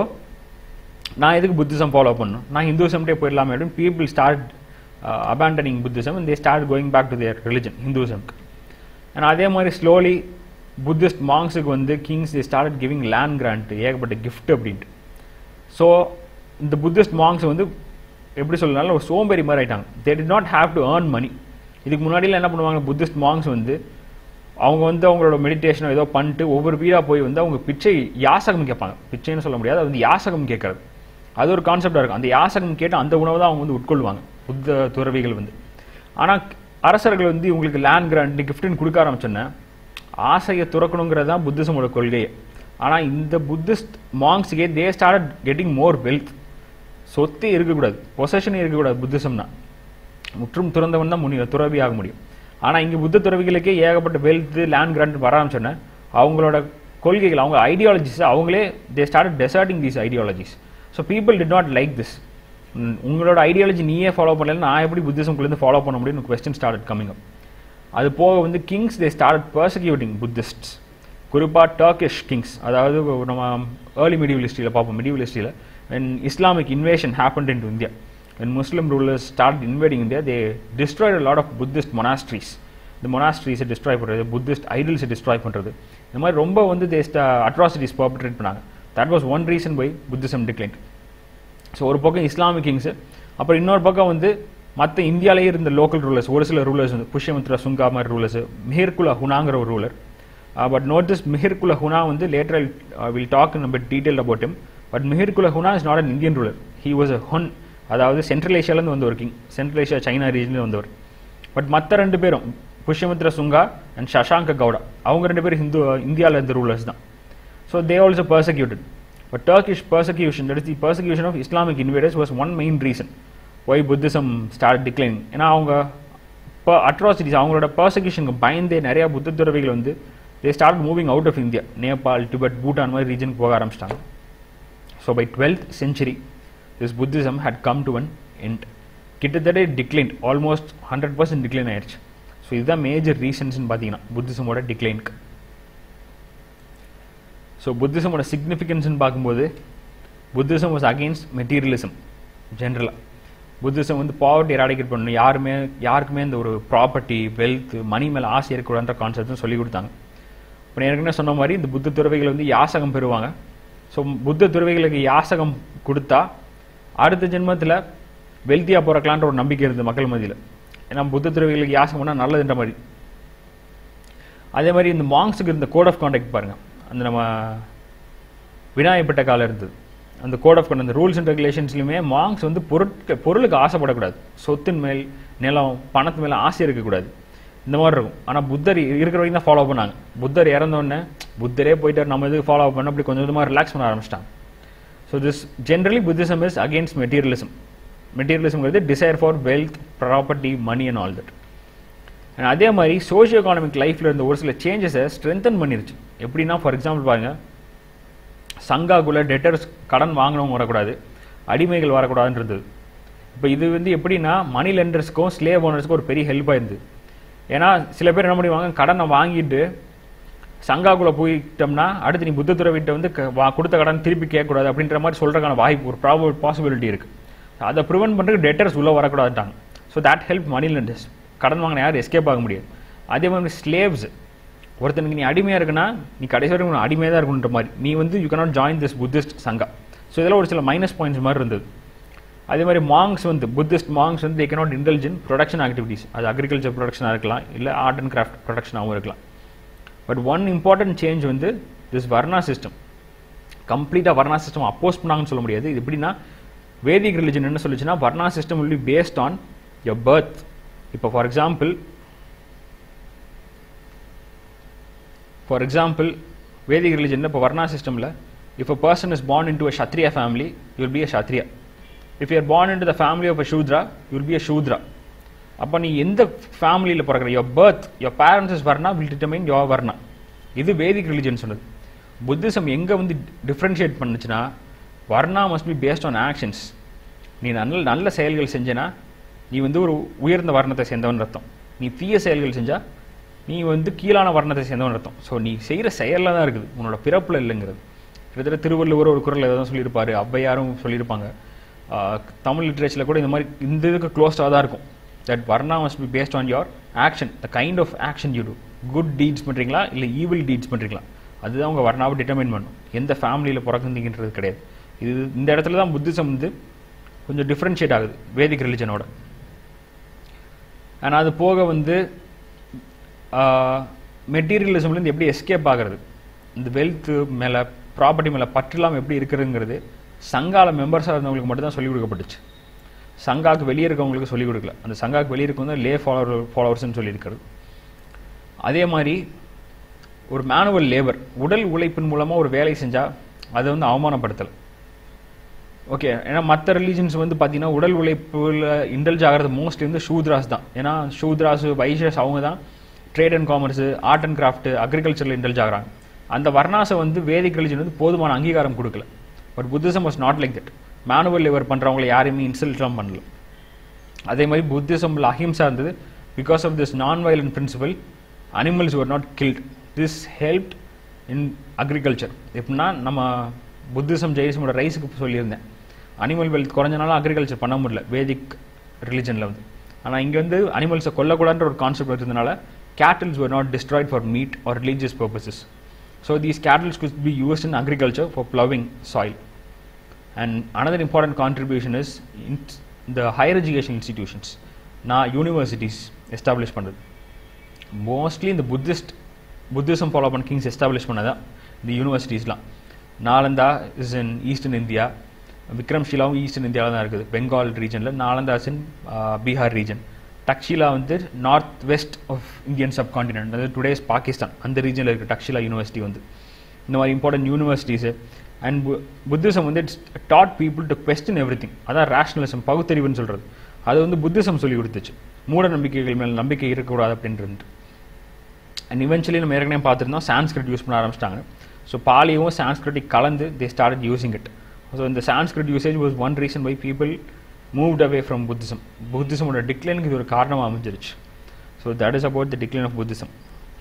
நான் எதுக்கு புத்திசம் ஃபாலோ பண்ணணும் நான் ஹிந்துசம்டே போயிடலாமே அப்படின்னு people start abandoning Buddhism they start going back to their religion ஹிந்துசம்க்கு அண்ட் அதே மாதிரி ஸ்லோலி புத்திஸ்ட் மாங்ஸுக்கு வந்து kings they start giving land grant ஏகப்பட்ட கிஃப்ட் அப்படின்ட்டு ஸோ இந்த புத்திஸ்ட் மாங்ஸ் வந்து எப்படி சொல்லனாலும் ஒரு சோம்பேறி மாதிரி ஆயிட்டாங்க they did not have to earn money இதுக்கு முன்னாடியில் என்ன பண்ணுவாங்க புத்திஸ்ட் மாங்ஸ் வந்து அவங்க வந்து அவங்களோட மெடிடேஷனோ ஏதோ பண்ணிட்டு ஒவ்வொரு வீடாக போய் வந்து அவங்க பிச்சை யாசகம் கேட்பாங்க பிச்சைன்னு சொல்ல முடியாது அது வந்து யாசகம் கேட்கறது அது ஒரு கான்செப்டாக இருக்கும் அந்த யாசகம் கேட்டு அந்த உணவை தான் அவங்க வந்து உட்கொள்வாங்க புத்த துறவிகள் வந்து ஆனால் அரசர்கள் வந்து இவங்களுக்கு லேண்ட் கிராண்ட் கிஃப்ட்னு கொடுக்க ஆரம்பிச்சோன்னே ஆசையை துறக்கணுங்கிறது தான் புத்திசமோட கொள்கையே ஆனால் இந்த புத்திஸ்ட் மாங்ஸுக்கே they start getting more wealth சொத்தே இருக்கக்கூடாது பொசஷனே இருக்கக்கூடாது புத்திசம்னா முற்றும் துறந்தவன் தான் முனி துறவி ஆக முடியும் ஆனால் இங்கே புத்த துறவிகளுக்கே ஏகப்பட்ட வெல்த் லேண்ட் கிராண்ட் வர ஆரம்பிச்சோன்னே அவங்களோட கொள்கைகள் அவங்க ஐடியாலஜிஸ் அவங்களே they start deserting these ideologies so people did not like this உங்களோட ஐடியாலஜி நீயே ஃபாலோ பண்ணல நான் எப்படி புத்திசம்குள்ளேருந்து ஃபாலோ பண்ண முடியும்னு கொஸ்டின் ஸ்டார்ட் கம்மிங் அப் அது போக வந்து kings they start persecuting Buddhists குறிப்பாக டர்க்கிஷ் கிங்ஸ் அதாவது நம்ம ஏர்லி மிடிவல் ஹிஸ்ட்ரியில் பார்ப்போம் மிடிவல் ஹிஸ்ட்ரியில் when Islamic invasion happened into India when muslim rulers started invading india they destroyed a lot of buddhist monasteries இந்த மொனாஸ்ட்ரிஸை டிஸ்ட்ராய் பண்ணுறது புத்திஸ்ட் ஐடல்ஸை டிஸ்ட்ராய் பண்ணுறது இந்த மாதிரி ரொம்ப வந்து தே அட்ராசிட்டிஸ் பர்பட்ரேட் பண்ணாங்க that was one reason by Buddhism decline so ஒரு பக்கம் இஸ்லாமிக் கிங்ஸு அப்புறம் இன்னொரு பக்கம் வந்து மற்ற இந்தியாவிலேயே இருந்த லோக்கல் ரூலர்ஸ் ஒரு சில ரூலர்ஸ் வந்து புஷ்யமித்ரா சுங்கா மாதிரி ரூலர்ஸ் மிஹிர்குலா ஹுனாங்கிற ஒரு ruler but note this Mihirakula Huna வந்து later will talk in but detail about him but Mihirakula Huna is not an Indian ruler he was a Hun அதாவது சென்ட்ரல் ஏஷியாலேருந்து வந்த ஒரு கிங் சென்ட்ரல் ஏஷியா சைனா ரீஜன்லேருந்து வந்தவர் பட் மற்ற ரெண்டு பேரும் புஷ்யமித்ர சுங்கா அண்ட் சஷாங்க கவுடா அவங்க ரெண்டு பேரும் ஹிந்து இந்தியாவில் இருந்த ரூலர்ஸ் தான் so they also persecuted but Turkish persecution that is the பர்சக்யூஷன் of Islamic invaders was one main reason why Buddhism start decline ஏன்னா அவங்க அட்ராசிட்டிஸ் அவங்களோட பர்சக்யூஷனுக்கு பயந்தே நிறையா புத்த துறவிகள் வந்து they start moving out of India Nepal Tibet Bhutan மாதிரி ரீஜனுக்கு போக ஆரம்பிச்சிட்டாங்க so by twelfth century this Buddhism had come to one end கிட்டத்தட்ட decline almost hundred percent decline ஆயிடுச்சு ஸோ இதுதான் மேஜர் ரீசன்ஸ்னு பார்த்தீங்கன்னா புத்திசமோட டிக்ளைனுக்கு ஸோ புத்திசமோட சிக்னிஃபிகன்ஸ்னு பார்க்கும்போது புத்திசம் வாஸ் அகெயின்ஸ்ட் மெட்டீரியலிசம் ஜென்ரலாக புத்திசம் வந்து பாவர்ட்டி எராடிகேட் பண்ணணும் யாருமே யாருக்குமே இந்த ஒரு ப்ராப்பர்ட்டி வெல்த் மணி மேலே ஆசை இருக்கக்கூடாதுன்ற கான்செப்ட்டும் சொல்லி கொடுத்தாங்க இப்போ ஏற்கனவே சொன்ன மாதிரி இந்த புத்த துறவிகள் வந்து யாசகம் பெறுவாங்க ஸோ புத்த துறவிகளுக்கு யாசகம் கொடுத்தா அடுத்த ஜென்மத்தில் வெல்த்தியாக பிறக்கலான்ற ஒரு நம்பிக்கை இருந்தது மக்கள் மத்தியில் ஏன்னா புத்த துறவிகளுக்கு யாசகம் பண்ணால் நல்லதுன்ற மாதிரி அதே மாதிரி இந்த மாங்ஸுக்கு இருந்த கோட் ஆஃப் கான்டாக்ட் பாருங்க அந்த நம்ம விநாயகப்பட்ட காலம் இருந்தது அந்த கோட் ஆஃப் அந்த ரூல்ஸ் அண்ட் ரெகுலேஷன்ஸ்லையுமே மாங்ஸ் வந்து பொருட்க பொருளுக்கு ஆசைப்படக்கூடாது சொத்தின் மேல் நிலம் பணத்து மேலே ஆசை இருக்கக்கூடாது இந்த மாதிரி இருக்கும் ஆனால் புத்தர் இருக்கிற வரைக்கும் தான் ஃபாலோ பண்ணாங்க புத்தர் இறந்தோடனே புத்தரே போயிட்டார் நம்ம இது ஃபாலோ பண்ண அப்படி கொஞ்சம் கொஞ்சமாக ரிலாக்ஸ் பண்ண ஆரம்பிச்சிட்டாங்க so this generally Buddhism is against materialism மெட்டீரியலிசம்ங்கிறது desire for wealth property money and all that and அதே மாதிரி சோஷியோ எக்கானமிக் லைஃப்பில் இருந்த ஒரு சில சேஞ்சஸை ஸ்ட்ரென்தன் பண்ணிருச்சு எப்படின்னா ஃபார் எக்ஸாம்பிள் பாருங்கள் சங்காக்குள்ள டெட்டர்ஸ் கடன் வாங்கினவங்க வரக்கூடாது அடிமைகள் வரக்கூடாதுன்றது இப்போ இது வந்து எப்படின்னா மணி லெண்டர்ஸ்க்கும் ஸ்லேவ் ஓனர்ஸ்க்கும் ஒரு பெரிய ஹெல்ப்பாக இருந்தது ஏன்னா சில பேர் என்ன பண்ணுவாங்க கடனை வாங்கிட்டு சங்காக்குள்ளே போயிட்டோம்னா அடுத்து நீ புத்த துறவிட்ட வந்து க- வா- கொடுத்த கடன் திருப்பி கேட்கக்கூடாது அப்படின்ற மாதிரி சொல்கிறக்கான வாய்ப்பு ஒரு ப்ராபபிள் பாசிபிலிட்டி இருக்குது அதை ப்ரிவென்ட் பண்ணுறதுக்கு டெட்டர்ஸ் உள்ளே வரக்கூடாதுட்டாங்க so that help moneylenders கடன் வாங்கின யாரும் எஸ்கேப் ஆக முடியாது அதே மாதிரி ஸ்லேவ்ஸ் ஒருத்தனுக்கு நீ அடிமையாக இருக்குன்னா நீ கடைசி வரைக்கும் உனக்கு அடிமையாக தான் இருக்குன்ற மாதிரி நீ வந்து you cannot join this Buddhist Sangha so இதெல்லாம் ஒரு சில மைனஸ் பாயிண்ட்ஸ் மாதிரி இருந்தது அதே மாதிரி மாங்ஸ் வந்து புத்திஸ்ட் மாங்ஸ் வந்து they cannot indulge in production activities அது அக்ரிகல்ச்சர் ப்ரொடக்ஷனாக இருக்கலாம் இல்லை ஆர்ட் அண்ட் கிராஃப்ட் ப்ரொடக்ஷனாகவும் இருக்கலாம் பட் ஒன் இம்பார்ட்டன்ட் சேஞ்ச் வந்து திஸ் வர்ணா சிஸ்டம் கம்ப்ளீட்டாக வர்ணா சிஸ்டம் அப்போஸ் பண்ணாங்கன்னு சொல்ல முடியாது இது எப்படின்னா வேதிக் ரிலிஜன் என்ன சொல்லுச்சுன்னா varna system will be based on your birth இப்போ for example for example Vedic ரிலிஜனில் இப்போ வர்ணா சிஸ்டமில் if a person is born into a kshatriya family you will be a kshatriya if you are born into the family of a shudra you will be a shudra அப்போ நீ எந்த ஃபேமிலியில் பிறக்கிற your birth your parents is Varna will determine your Varna இது வேதிக் religion சொன்னது Buddhism எங்கே வந்து differentiate பண்ணுச்சுன்னா varna must be based on actions நீ நல்ல நல்ல செயல்கள் செஞ்சனா நீ வந்து ஒரு உயர்ந்த வர்ணத்தை சேர்ந்தவன் அர்த்தம் நீ தீய செயல்கள் செஞ்சா நீ வந்து கீழான வர்ணத்தை சேர்ந்தவன் அர்த்தம் ஸோ நீ செய்கிற செயலில் தான் இருக்குது உன்னோட பிறப்பில் இல்லைங்கிறது கிட்டத்தட்ட திருவள்ளுவர் ஒரு குரல் எதாவது சொல்லியிருப்பாரு ஔவையாரும் சொல்லியிருப்பாங்க ஆஹ் தமிழ் லிட்ரேச்சரில் கூட இந்த மாதிரி இந்த இதுக்கு க்ளோஸ்டாக தான் இருக்கும் that varna must be based on your action the kind of action you do good deeds பண்ணுறீங்களா இல்லை ஈவில் டீட்ஸ் பண்ணுறீங்களா அதுதான் உங்கள் வர்ணாவை டிட்டர்மைன் பண்ணும் எந்த ஃபேமிலியில் பிறக்குந்தீங்கன்றது கிடையாது இது இந்த இடத்துல தான் புத்திசம் வந்து கொஞ்சம் டிஃப்ரென்ஷியேட் ஆகுது வேதிக் ரிலிஜனோட ஆனால் அது போக வந்து மெட்டீரியலிசம்லேருந்து எப்படி எஸ்கேப் ஆகிறது இந்த வெல்த்து மேலே ப்ராப்பர்ட்டி மேலே பற்றில்லாமல் எப்படி இருக்கிறதுங்கிறது சங்கால மெம்பர்ஸாக இருந்தவங்களுக்கு மட்டும் தான் சொல்லிக் கொடுக்கப்பட்டுச்சு சங்காக்கு வெளியே இருக்கவங்களுக்கு சொல்லிக் கொடுக்கல அந்த சங்காக்கு வெளியே இருக்கவங்க லே ஃபாலோவர் ஃபாலோவர்ஸ்னு சொல்லியிருக்கிறது அதே மாதிரி ஒரு மேனுவல் லேபர் உடல் உழைப்பின் மூலமாக ஒரு வேலை செஞ்சால் அதை வந்து அவமானப்படுத்தலை ஓகே ஏன்னா மற்ற ரிலீஜன்ஸ் வந்து பார்த்தீங்கன்னா உடல் உழைப்பில் இண்டல்ஜ் ஆகிறது மோஸ்ட்லி வந்து ஷூத்ராஸ் தான் ஏன்னா ஷூத்ராஸ் வைஷஸ் அவங்க தான் trade and commerce art and craft அக்ரிகல்ச்சரில் இண்டல்ஜ் ஆகுறாங்க அந்த வர்ணாஸை வந்து வேதிக் ரிலிஜன் வந்து போதுமான அங்கீகாரம் கொடுக்கல but Buddhism was not like that manual லிவர் பண்ணுறவங்களை யாரையுமே இன்சல்ட்லாம் பண்ணல அதே மாதிரி புத்திசம்ல அஹிம்சா இருந்தது because of this non violent principle animals were not killed this helped in agriculture எப்படின்னா நம்ம புத்திசம் ஜெயிசமோட ரைஸுக்கு சொல்லியிருந்தேன் அனிமல் வெல்த் குறைஞ்சனால அக்ரிகல்ச்சர் பண்ண முடியல வேதிக் ரிலிஜனில் வந்து ஆனால் இங்கே வந்து அனிமல்ஸை கொல்லக்கூடாதுன்ற ஒரு கான்செப்ட் இருந்ததுனால cattles were not destroyed for meat or religious purposes so these cattles could be used in agriculture for plowing soil and another important contribution is in the higher education institutions நான் universities establish பண்ணுறது mostly இந்த Buddhist Buddhism follow பண்ண kings establish பண்ணதான் இந்த யூனிவர்சிட்டிஸ்லாம் Nalanda is in eastern India விக்ரம்ஷீலாவும் eastern இந்தியாவில் தான் இருக்குது பெங்கால் ரீஜனில் Nalanda is in Bihar region Taxila வந்து north west of Indian subcontinent அதாவது டுடேஸ் பாகிஸ்தான் அந்த ரீஜனில் இருக்க டக்ஷீலா யூனிவர்சிட்டி வந்து இந்த மாதிரி இம்பார்ட்டன்ட் யூனிவர்சிட்டிஸு அண்ட் புத்திசம் வந்து it's taught people to question everything அதான் ரேஷனலிசம் பகுத்தறிவுன்னு சொல்கிறது அது வந்து புத்திசம் சொல்லி கொடுத்துச்சு மூட நம்பிக்கைகள் மேல் நம்பிக்கை இருக்கக்கூடாது அப்படின்றது அண்ட் இவென்ச்சுவலி நம்ம ஏற்கனவே பார்த்துருந்தோம் சான்ஸ்கிரிட் யூஸ் பண்ண ஆரம்பிச்சிட்டாங்க ஸோ பாலியும் சான்ஸ்கிரிட்டிக் கலந்து they started using it so இந்த Sanskrit usage was one reason by people moved away from Buddhism புத்திசமோட டிக்ளைனுக்கு இது ஒரு காரணமாக அமைஞ்சிருச்சு so that is about the decline of Buddhism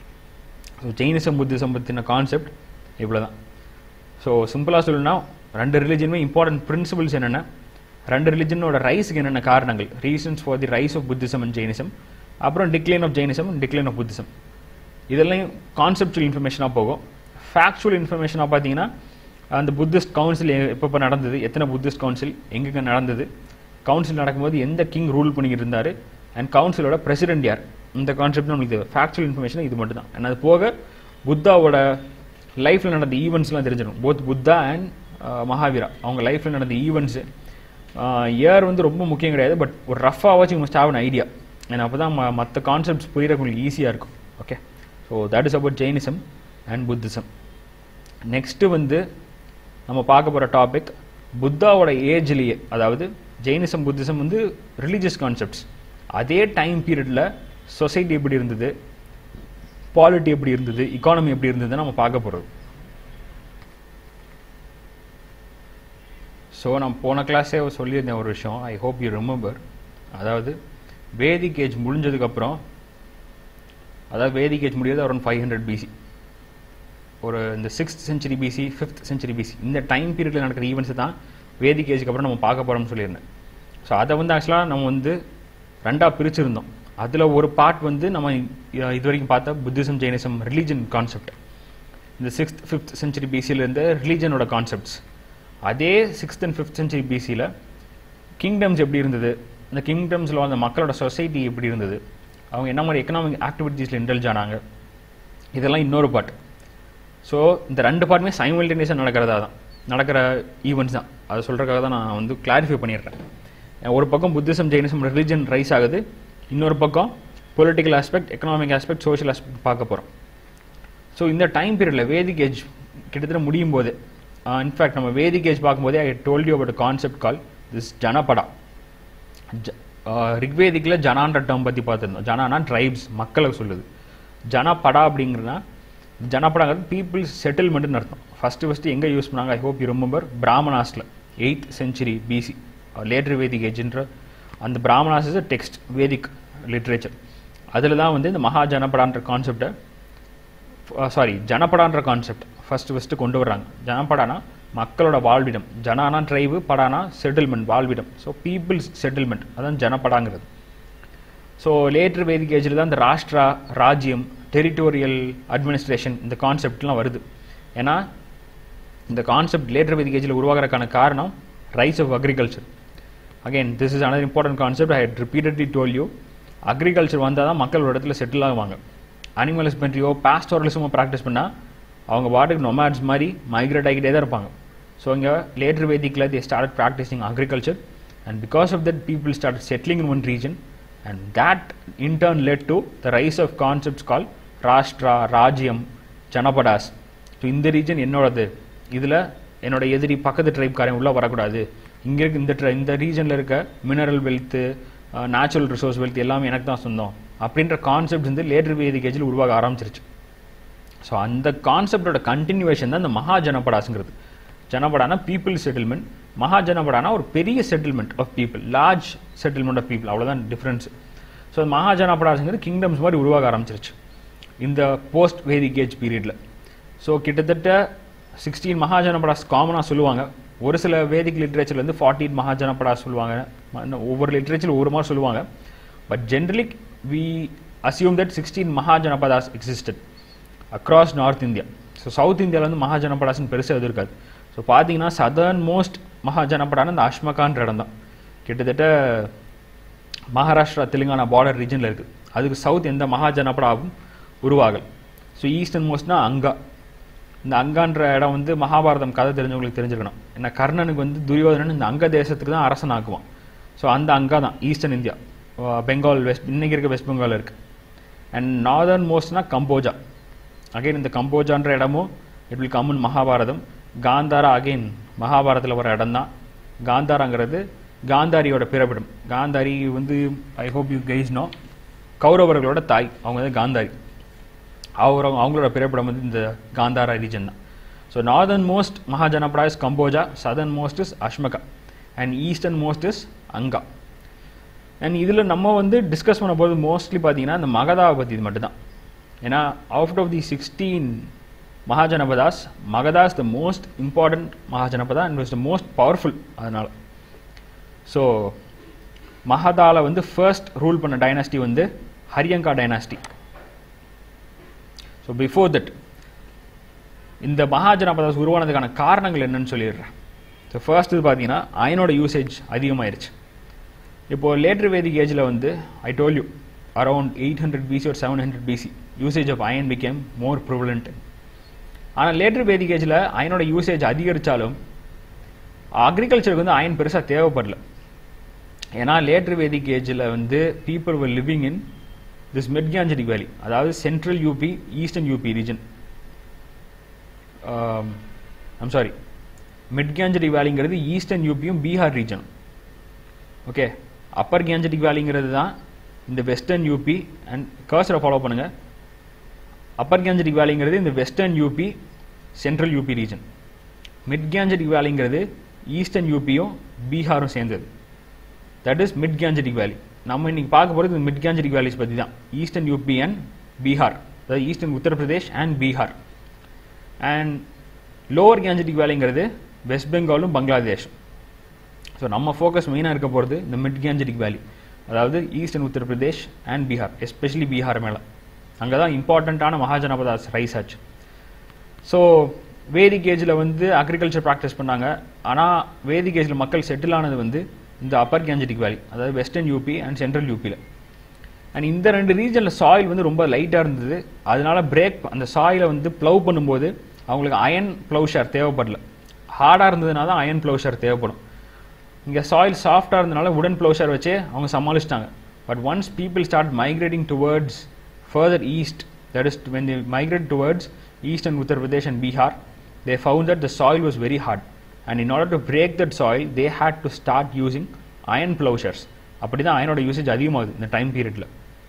so Jainism Buddhism பற்றின கான்செப்ட் இவ்வளோ தான் ஸோ சிம்பிளாக சொல்லணும்னா ரெண்டு ரிலிஜனுமே இம்பார்ட்டன்ட் பிரின்சிபல்ஸ் என்னென்ன ரெண்டு ரிலிஜனோட ரைஸுக்கு என்னென்ன காரணங்கள் reasons for the rise of Buddhism and Jainism அப்புறம் decline of Jainism and decline of Buddhism இதெல்லாம் கான்செப்டுவல் இன்ஃபர்மேஷனாக போகும் ஃபேக்சுவல் இன்ஃபர்மேஷனாக பார்த்தீங்கன்னா அந்த புத்திஸ்ட் கவுன்சில் எப்பப்போ நடந்தது எத்தனை புத்திஸ்ட் கவுன்சில் எங்கெங்கே நடந்தது கவுன்சில் நடக்கும்போது எந்த கிங் ரூல் பண்ணிக்கிட்டு இருந்தார் அண்ட் கவுன்சிலோட பிரசிடென்ட் யார் இந்த கான்செப்ட் நம்மளுக்கு ஃபேக்சுவல் இன்ஃபர்மேஷன் இது மட்டும் தான் அது போக புத்தாவோட லைஃப்பில் நடந்த ஈவெண்ட்ஸ்லாம் தெரிஞ்சிடும் போத் புத்தா அண்ட் மகாவீரா அவங்க லைஃப்பில் நடந்த ஈவெண்ட்ஸு இயர் வந்து ரொம்ப முக்கியம் கிடையாது பட் ஒரு ரஃபாக வச்சு மஸ்ட் ஹாவ் அன் ஐடியா ஏன்னா அப்போ தான் மற்ற கான்செப்ட்ஸ் புரியுற உங்களுக்கு ஈஸியாக இருக்கும் okay so that is about Jainism and Buddhism next வந்து நம்ம பார்க்க போகிற டாபிக் புத்தாவோட ஏஜ்லேயே அதாவது ஜெயினிசம் புத்திசம் வந்து ரிலீஜியஸ் கான்செப்ட்ஸ் அதே டைம் பீரியடில் சொசைட்டி எப்படி இருந்தது பாலிட்டி எப்படி இருந்தது இக்கானமி எப்படி இருந்தது நம்ம பார்க்க போகிறது ஸோ நான் போன கிளாஸே சொல்லியிருந்தேன் ஒரு விஷயம் ஐ ஹோப் யூ ரிமெம்பர் அதாவது வேதிக் ஏஜ் முடிஞ்சதுக்கப்புறம் அதாவது வேதிக் ஏஜ் முடியாது அரௌண்ட் ஃபைவ் ஹண்ட்ரட் பிசி ஒரு இந்த sixth century BC fifth century BC இந்த டைம் பீரியடில் நடக்கிற ஈவெண்ட்ஸ் தான் வேதிக் ஏஜுக்கு அப்புறம் நம்ம பார்க்க போகிறோம்னு சொல்லியிருந்தேன் ஸோ அதை வந்து ஆக்சுவலாக நம்ம வந்து ரெண்டாக பிரிச்சிருந்தோம் அதில் ஒரு பார்ட் வந்து நம்ம இது வரைக்கும் பார்த்தா புத்திசம் ஜெயினிசம் ரிலீஜன் கான்செப்ட் இந்த சிக்ஸ்த் ஃபிஃப்த் சென்ச்சுரி பிசியிலேருந்து ரிலீஜனோட கான்செப்ட்ஸ் அதே சிக்ஸ்த் அண்ட் ஃபிஃப்த் சென்ச்சுரி பிசியில் கிங்டம்ஸ் எப்படி இருந்தது இந்த கிங்டம்ஸில் அந்த மக்களோட சொசைட்டி எப்படி இருந்தது அவங்க என்ன மாதிரி எக்கனாமிக் ஆக்டிவிட்டீஸில் இன்டெல்ஜ் ஆனாங்க இதெல்லாம் இன்னொரு பார்ட் ஸோ இந்த ரெண்டு பார்ட்டுமே சைமல்டேனியஸாக நடக்கிறதா தான் நடக்கிற ஈவெண்ட்ஸ் தான் அதை சொல்கிறதுக்காக தான் நான் வந்து கிளாரிஃபை பண்ணிடுறேன் ஒரு பக்கம் புத்திசம் ஜெயினிசம் ரிலிஜன் ரைஸ் ஆகுது இன்னொரு பக்கம் political aspect economic aspect social aspect பார்க்க போகிறோம் ஸோ இந்த டைம் பீரியடில் வேதிக் ஏஜ் கிட்டத்தட்ட முடியும் போது இன்ஃபேக்ட் நம்ம வேதிக் ஏஜ் பார்க்கும்போதே I told you about concept call this Janapada ரிக்வேதிக்கில் ஜனான்ற டேர்ம் பற்றி பார்த்துருந்தோம் ஜனானா ட்ரைப்ஸ் மக்களுக்கு சொல்லுது ஜனபடா அப்படிங்கிறனா ஜனபடாங்கிறது பீப்புள்ஸ் செட்டில்மெண்ட்னு அர்த்தம் ஃபஸ்ட்டு ஃபஸ்ட்டு எங்கே யூஸ் பண்ணாங்க ஐ ஹோப் யூ ரிமெம்பர் பிராமணாஸில் eighth century BC later Vedic ஏஜ்ன்ற அந்த Brahmanas is text Vedic literature அதில் தான் வந்து இந்த மகா ஜனபடான்ற கான்செப்டை சாரி ஜனபடான்ற கான்செப்ட் ஃபஸ்ட்டு ஃபஸ்ட்டு கொண்டு வர்றாங்க ஜனபடானா மக்களோட வாழ்விடம் ஜனானா ட்ரைவு படானா செட்டில்மெண்ட் வாழ்விடம் ஸோ பீப்புள்ஸ் செட்டில்மெண்ட் அதான் ஜனபடாங்கிறது ஸோ லேட்டர் வேதிக் ஏஜில் தான் இந்த ராஷ்டிரா ராஜ்யம் டெரிட்டோரியல் அட்மினிஸ்ட்ரேஷன் இந்த கான்செப்ட்லாம் வருது ஏன்னா இந்த கான்செப்ட் லேட்டர் வேதிக் ஏஜில் உருவாகிறதுக்கான காரணம் rise of agriculture again this is another important concept I repeatedly told you agriculture வந்தால் தான் மக்கள் ஒரு இடத்துல செட்டில் ஆகுவாங்க அனிமல் ஹஸ்பண்ட்ரியோ பாஸ்டோரலிசமோ ப்ராக்டிஸ் பண்ணால் அவங்க பாட்டுக்கு நொமேட்ஸ் மாதிரி மைக்ரேட் ஆகிட்டே தான் இருப்பாங்க ஸோ இங்கே லேட்டர் வேதிக்கில் they start practising agriculture and because of that people start settling in one region and that in turn led to the rise of concepts called rashtra rajyam janapadas so இந்த ரீஜன் என்னோடது இதில் என்னோட எதிரி பக்கத்து ட்ரைப்காரன் உள்ளே வரக்கூடாது இங்கே இருக்க இந்த ட்ரை இந்த ரீஜனில் இருக்க mineral wealth natural resource wealth எல்லாமே எனக்கு தான் சொந்தம் அப்படின்ற கான்செப்ட் வந்து லேட்டர் வேதிக் ஏஜில் உருவாக ஆரம்பிச்சிருச்சு ஸோ அந்த கான்செப்டோட கண்டினியூவேஷன் தான் இந்த மகா ஜனபடாஸுங்கிறது ஜனபடானா பீப்புள் செட்டில்மெண்ட் மகா ஜனபடானா ஒரு பெரிய settlement of people large settlement of people அவ்வளோதான் டிஃப்ரென்ஸ் ஸோ மகா ஜனபடாஸுங்கிறது கிங்டம்ஸ் மாதிரி உருவாக ஆரம்பிச்சிருச்சு இந்த போஸ்ட் வேதிக் ஏஜ் பீரியடில் ஸோ கிட்டத்தட்ட சிக்ஸ்டீன் மகாஜனபடாஸ் காமனாக சொல்லுவாங்க ஒரு சில வேதிக் லிட்ரேச்சர்ல வந்து ஃபார்ட்டீன் மகாஜனபடாஸ் சொல்லுவாங்க ம- ஒவ்வொரு லிட்ரேச்சர் ஒவ்வொரு மாதிரி சொல்லுவாங்க but generally we assume that sixteen Mahajanapadas existed across north India so south இந்தியாவில் வந்து மகாஜனபடாஸ்னு பெருசாக எதுவும் இருக்காது ஸோ பார்த்தீங்கன்னா சதர்ன் மோஸ்ட் மகாஜனபடான இந்த அஷ்மகான்ற இடம் தான் கிட்டத்தட்ட மகாராஷ்டிரா தெலுங்கானா பார்டர் ரீஜனில் இருக்குது அதுக்கு சவுத் எந்த மகாஜனபடாவும் உருவாகல் ஸோ ஈஸ்டர்ன் மோஸ்ட்னா அங்கா இந்த அங்கான்ற இடம் வந்து மகாபாரதம் கதை தெரிஞ்சவங்களுக்கு தெரிஞ்சிருக்கணும் ஏன்னா கர்ணனுக்கு வந்து துரியோதனன் இந்த அங்க தேசத்துக்கு தான் அரசன் ஆக்குவான் ஸோ அந்த அங்கா தான் eastern India ah Bengal west இன்னைக்கு இருக்க வெஸ்ட் பெங்கால் இருக்கு அண்ட் நார்தர்ன் மோஸ்ட்னா கம்போஜா அகைன் இந்த கம்போஜான்ற இடமும் it will come in Mahabharatam Gandhara again மகாபாரதத்தில் வர இடம் தான் காந்தாராங்கிறது காந்தாரியோட பிறப்பிடம் காந்தாரி வந்து I hope you guys know கௌரவர்களோட தாய் அவங்க வந்து காந்தாரி அவர் அவங்களோட பிறப்பிடம் வந்து இந்த காந்தாரா ரீஜன் தான் so northern most Mahajanapada is Kamboja southern most is Ashmaka and eastern most is அங்கா and இதில் நம்ம வந்து டிஸ்கஸ் பண்ண போது மோஸ்ட்லி பார்த்தீங்கன்னா இந்த மகதாவை பற்றி இது மட்டும்தான் ஏன்னா out of the sixteen Mahajanapadas Magadha is the most important Mahajanapada and is the most powerful அதனால ஸோ மகதால வந்து ஃபர்ஸ்ட் ரூல் பண்ண டைனாஸ்டி வந்து Haryanka dynasty so before that இந்த மகாஜனபதாஸ் உருவானதுக்கான காரணங்கள் என்னன்னு சொல்லிடுறேன் ஸோ ஃபர்ஸ்ட் இது பார்த்தீங்கன்னா அயனோட யூசேஜ் அதிகமாயிருச்சு இப்போ லேட்டர் வேதிக் ஏஜில் வந்து I told you around eight hundred BC ஒரு seven hundred BC usage of iron became more prevalent ஆனால் லேட்டர் வேதிக் ஏஜில் அயனோட யூசேஜ் அதிகரித்தாலும் அக்ரிகல்ச்சருக்கு வந்து அயன் பெருசாக தேவைப்படல ஏன்னா லேட்டர் வேதிக் ஏஜில் வந்து people were living in this mid Gangetic valley அதாவது central UP eastern UP region I'm sorry mid Gangetic வேலிங்கிறது ஈஸ்டர்ன் யூபியும் Bihar region okay upper Gangetic வேலிங்கிறது தான் இந்த வெஸ்டர்ன் யூபி அண்ட் கர்சரை ஃபாலோ பண்ணுங்க அப்பர் கேஞ்சட்டிக் வேலிங்கிறது இந்த western UP central UP region mid Gangetic வேலிங்கிறது ஈஸ்டர்ன் யூபியும் பீகாரும் சேர்ந்தது தட் இஸ் மிட் கேஞ்சட்டிக் வேலி நம்ம இன்னைக்கு பார்க்க போகிறது இந்த மிட் கேஞ்சட்டிக் வேலிஸ் பற்றி தான் ஈஸ்டர்ன் யூபி அண்ட் பீகார் அதாவது eastern Uttar Pradesh and Bihar and lower Gangetic வேலிங்கிறது வெஸ்ட் பெங்காலும் பங்களாதேஷும் ஸோ நம்ம ஃபோக்கஸ் மெயினாக இருக்க போகிறது இந்த மிட் கேஞ்சடிக் வேலி அதாவது eastern Uttar Pradesh and Bihar especially Bihar மேலே அங்கே தான் இம்பார்ட்டண்ட்டான மகாஜனபதாஸ் ரைஸ் ஆச்சு ஸோ வேதிக் ஏஜில் வந்து அக்ரிகல்ச்சர் ப்ராக்டிஸ் பண்ணாங்க ஆனால் வேதிக் ஏஜில் மக்கள் செட்டில் ஆனது வந்து இந்த அப்பர் கேஞ்சடிக் வேலி அதாவது வெஸ்டர்ன் யூபி அண்ட் சென்ட்ரல் யூபியில் அண்ட் இந்த ரெண்டு ரீஜனில் சாயில் வந்து ரொம்ப லைட்டாக இருந்தது அதனால பிரேக் அந்த சாயிலை வந்து ப்ளவ் பண்ணும்போது அவங்களுக்கு அயன் ப்ளவுஷர் தேவைப்படல ஹார்டாக இருந்ததுனால தான் அயன் ப்ளவுஷர் தேவைப்படும் இங்கே சாயில் சாஃப்டாக இருந்தனால உடன் ப்ளவுஷர் வச்சே அவங்க சமாளிச்சிட்டாங்க but once people start migrating towards further east that is when the migrate towards east and Uttar Pradesh and Bihar they found that the soil was very hard and in order to break that soil they had to start using iron ploughshares அப்படி தான் அயனோட usage அதிகமாகுது இந்த time பீரியடில்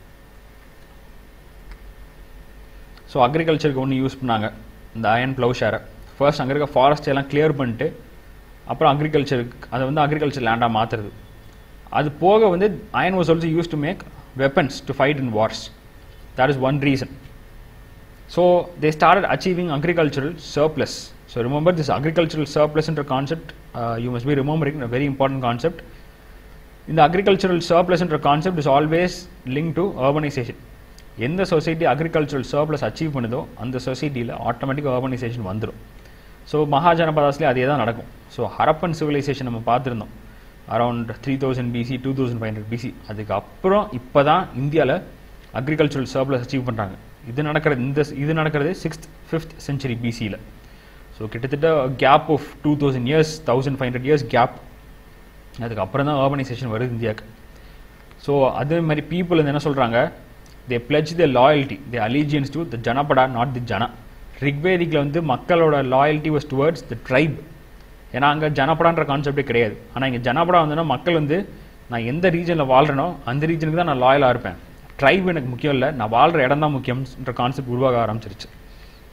so அக்ரிகல்ச்சருக்கு ஒன்று use பண்ணாங்க இந்த iron ப்ளவுஷரை first அங்கே இருக்க ஃபாரஸ்ட் எல்லாம் கிளியர் பண்ணிட்டு அப்புறம் அக்ரிகல்ச்சருக்கு அதை வந்து அக்ரிகல்ச்சர் லேண்டாக மாற்றுறது அது போக வந்து iron was also use to make weapons to fight in wars that is one reason so they started achieving agricultural surplus so remember this agricultural சர்ப்ளஸ்ன்ற concept you must be remembering very important concept இந்த agricultural சர்ப்ளஸ்ன்ற concept is always link to urbanisation எந்த society agricultural surplus achieve பண்ணுதோ அந்த சொசைட்டியில் automatic urbanisation வந்துடும் so மகாஜனபதாஸ்லேயே அதே தான் நடக்கும் ஸோ ஹரப்பன் சிவிலைசேஷன் நம்ம பார்த்துருந்தோம் around three thousand BC two thousand five hundred BC அதுக்கப்புறம் இப்போ தான் இந்தியாவில் அக்ரிகல்ச்சரல் சர்ப்ளஸ் அச்சீவ் பண்ணுறாங்க இது நடக்கிறது இந்த இது நடக்கிறது சிக்ஸ்த் ஃபிஃப்த் சென்ச்சுரி பிசியில் ஸோ கிட்டத்தட்ட gap of two thousand years thousand five hundred years gap அதுக்கப்புறம் தான் ஆர்கனைசேஷன் வருது இந்தியாவுக்கு ஸோ அதே மாதிரி பீப்புள் வந்து என்ன சொல்கிறாங்க they pledge the loyalty the allegiance to the Janapada not the Jana ரிக்வேதிக்கில் வந்து மக்களோட loyalty was towards the tribe ஏன்னா அங்கே ஜனப்படான்ற கான்செப்டே கிடையாது ஆனால் இங்கே ஜனப்படா வந்தோன்னா மக்கள் வந்து நான் எந்த ரீஜனில் வாழ்கிறனோ அந்த ரீஜனுக்கு தான் நான் லாயலாக இருப்பேன் ட்ரைப் எனக்கு முக்கியம் இல்லை நான் வாழ்கிற இடம் தான் முக்கியம்ன்ற கான்செப்ட் உருவாக ஆரம்பிச்சிருச்சு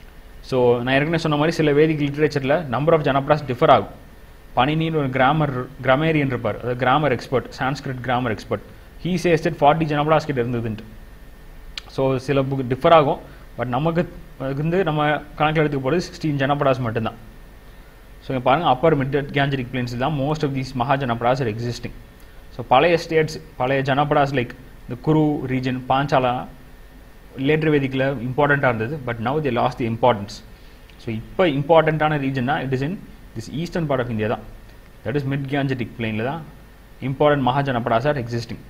ஸோ நான் ஏற்கனவே சொன்ன மாதிரி சில வேதிக் லிட்ரேச்சரில் நம்பர் ஆஃப் ஜனபடாஸ் டிஃபர் ஆகும் பனினின்னு ஒரு கிராமர் கிராமேரியன் இருப்பார் அதாவது grammar expert Sanskrit grammar expert he stated forty Janapadas கிட்ட இருந்ததுன்ட்டு ஸோ சில புக் டிஃபர் ஆகும் பட் நமக்கு வந்து நம்ம கணக்கில் எடுத்துக்க போகிறது சிக்ஸ்டீன் ஜனபடாஸ் மட்டும்தான் ஸோ இங்கே பாருங்கள் அப்பர் மிட் கேஞ்சரிக் பிளேன்ஸ் தான் most of these Mahajanapadas are existing so பழைய ஸ்டேட்ஸ் பழைய ஜனபடாஸ் லைக் இந்த குரு ரீஜன் பாஞ்சாலா லேட்டர் வேதிக்கில் இம்பார்ட்டண்ட்டாக இருந்தது but now they lost the importance so இப்போ இம்பார்ட்டண்ட்டான ரீஜன்னா it is in this eastern part of India தான் தட் இஸ் மிட் கேஞ்சரிக் பிளேனில் தான் இம்பார்ட்டன்ட் மகா ஜனபடாஸ் ஆர் எக்ஸிஸ்டிங்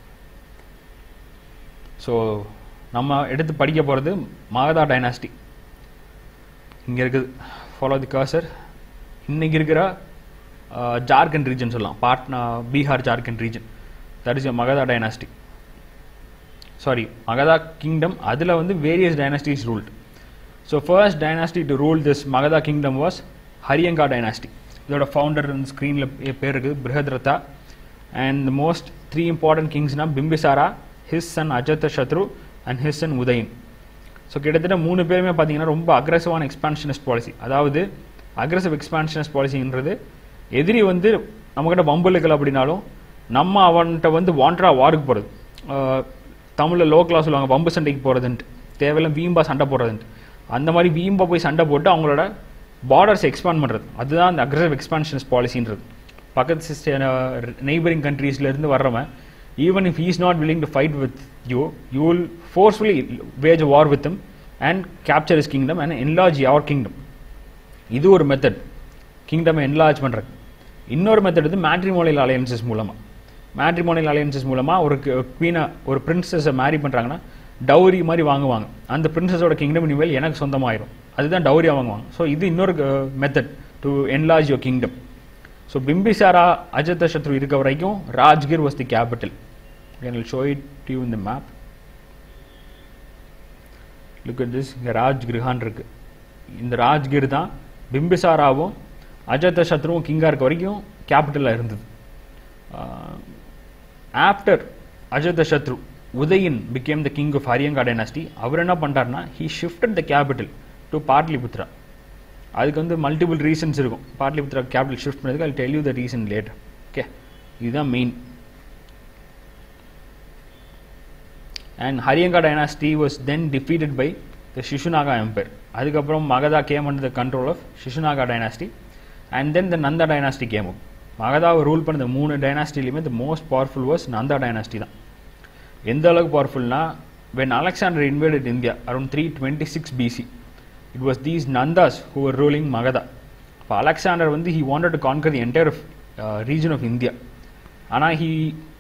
ஸோ நம்ம எடுத்து படிக்க போகிறது மகதா டைனாஸ்டி இங்கே இருக்குது ஃபாலோ தி காசர் இன்னைக்கு இருக்கிற ஜார்க்கண்ட் ரீஜன் சொல்லலாம் Patna Bihar Jharkhand region that is Magadha dynasty sorry Magadha kingdom அதில் வந்து various dynasties ruled so first dynasty to rule this Magadha kingdom was Haryanka dynasty இதோட ஃபவுண்டர் ஸ்க்ரீனில் பேர் இருக்குது Brihadratha and the most three important கிங்ஸ்னா Bimbisara his son Ajatashatru and his son Udayan so கிட்டத்தட்ட மூணு பேருமே பார்த்தீங்கன்னா ரொம்ப அக்ரெசிவான எக்ஸ்பான்ஷனிஸ்ட் பாலிசி அதாவது அக்ரெசிவ் எக்ஸ்பான்ஷனிஸ்ட் பாலிசின்றது எதிரி வந்து நம்மக்கிட்ட பம்புலுக்கல் அப்படின்னாலும் நம்ம அவன்கிட்ட வந்து வாண்டரா வாருக்கு போகிறது தமிழில் லோக்கலாக சொல்லுவாங்க பம்பு சண்டைக்கு போகிறதுன்ட்டு தேவையில்ல வீம்பா சண்டை போடுறதுன்ட்டு அந்த மாதிரி வீம்பா போய் சண்டை போட்டு அவங்களோட பார்டர்ஸ் எக்ஸ்பாண்ட் பண்ணுறது அதுதான் அந்த அக்ரெசிவ் எக்ஸ்பான்ஷன்ஸ் பாலிசின்றது பக்கத்து சிஸ்டர் நெய்பரிங் கண்ட்ரீஸ்லேருந்து வர்றவன் even if he's not willing to fight with you you will forcefully wage war with them and capture his kingdom and enlarge your kingdom இது ஒரு மெத்தட் கிங்டம் என்லார்ஜ் பண்ணுறது இன்னொரு method வந்து matrimonial alliances மூலமாக matrimonial alliances மூலமாக ஒரு குவீனை ஒரு பிரின்சஸை மேரி பண்ணுறாங்கன்னா டவுரி மாதிரி வாங்குவாங்க அந்த பிரின்சஸோட கிங்டம் இனிமேல் எனக்கு சொந்தமாயிரும் அதுதான் டவுரியாக வாங்குவாங்க ஸோ இது இன்னொரு method to enlarge your kingdom so Bimbisara Ajatashatru இருக்க வரைக்கும் Rajgir was the capital can will show it you இந்த மேப் லுக் அட் திஸ் இங்கே ராஜ்கிருஹான் இருக்கு இந்த ராஜ்கிர் தான் பிம்பிசாராவும் அஜத்த சத்ருவும் கிங்காக இருக்க வரைக்கும் கேபிட்டலாக இருந்தது after Ajatashatru Udayan became the king of Haryanka dynasty அவர் என்ன பண்ணுறாருனா he shifted the capital to Pataliputra அதுக்கு வந்து மல்டிபிள் ரீசன்ஸ் இருக்கும் பார்ட்லிபுத்ரா கேபிட்டல் ஷிஃப்ட் பண்ணதுக்கு I tell you the reason later okay இதுதான் main and Haryanka dynasty was then defeated by the Shishunaga empire அதுக்கப்புறம் Magadha came under the control of Shishunaga dynasty and then the Nanda dynasty came up மகதாவை rule பண்ண மூணு டைனாஸ்டிலையுமே த most powerful was Nanda dynasty தான் எந்த அளவுக்கு பவர்ஃபுல்னா when Alexander invaded India around three twenty six BC it was these Nandas who are ruling Magadha இப்போ Alexander வந்து he wanted to conquer the entire region of India ஆனால் he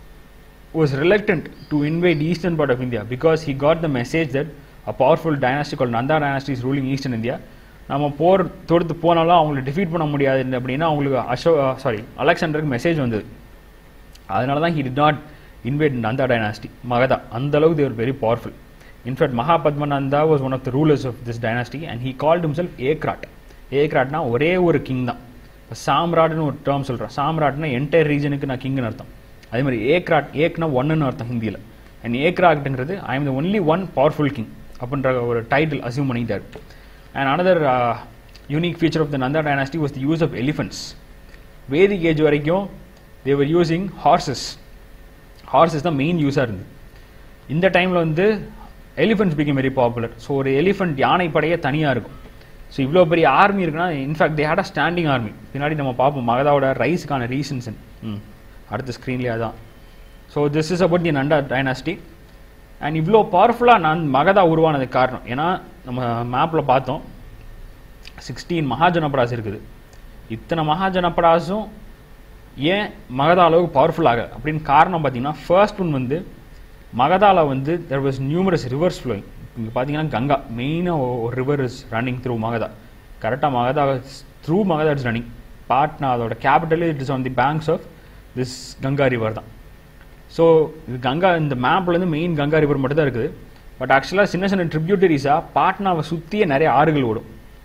was reluctant to invite eastern part of India because he got the message that a powerful dynasty call Nanda dynasty is ruling eastern India நம்ம போர் தொடுத்து போனாலும் அவங்களை defeat பண்ண முடியாது அப்படின்னா அவங்களுக்கு அசோ சாரி அலெக்சாண்டருக்கு மெசேஜ் வந்தது அதனால தான் he did not invite Nanda dynasty Magadha அந்த அளவுக்கு they were very powerful in fact Mahapadmananda was one of the rulers of this dynasty and he called himself Ekrat ஏக்ராட்னா ஒரே ஒரு கிங் தான் இப்போ சாம்ராட்னு ஒரு டேர்ம் சொல்கிறேன் சாம்ராட்னா என்டையர் ரீஜனுக்கு நான் கிங்னு அர்த்தம் அதே மாதிரி ஏக்ராட் ஏக்னா ஒன்னுன்னு அர்த்தம் ஹிந்தியில் அண்ட் ஏக்ராட்ங்கிறது I am the only one powerful king அப்படின்ற ஒரு டைட்டில் அசியூம் பண்ணிட்டார் and another unique feature of the Nanda dynasty was the use of elephants Vedic age வரைக்கும் தேவர் யூஸிங் ஹார்சஸ் ஹார்சஸ் தான் மெயின் யூஸாக இருந்தது இந்த டைமில் வந்து elephants become very popular so ஒரு எலிஃபென்ட் யானை படையே தனியாக இருக்கும் ஸோ இவ்வளோ பெரிய ஆர்மி இருக்குன்னா in fact they had a standing army பின்னாடி நம்ம பார்ப்போம் மகதாவோட ரைஸுக்கான ரீசன்ஸ் ம் அடுத்த ஸ்க்ரீன்லேயே அதான் so this is about the Nanda dynasty and இவ்வளோ பவர்ஃபுல்லாக நான் மகதா உருவானதுக்கு காரணம் ஏன்னா நம்ம மேப்பில் பார்த்தோம் சிக்ஸ்டீன் மகாஜனபடாஸ் இருக்குது இத்தனை மகாஜனபடாஸும் ஏன் மகதா அளவுக்கு பவர்ஃபுல் ஆக அப்படின்னு காரணம் பார்த்தீங்கன்னா ஃபர்ஸ்ட் ஒன் வந்து மகதாவில் வந்து there was numerous rivers flowing இங்கே பார்த்தீங்கன்னா கங்கா மெயினாக ஒரு river is running through Magadha கரெக்டாக Magadha through Magadha it's running Patna அதோட capital it is on the banks of this Ganga river தான் ஸோ இது கங்கா இந்த மேப்லேருந்து மெயின் கங்கா ரிவர் மட்டும் தான் இருக்குது பட் ஆக்சுவலாக சின்ன சின்ன ட்ரிபியூட்டரிஸாக பாட்னாவை சுற்றியே நிறைய ஆறுகள் ஓடும்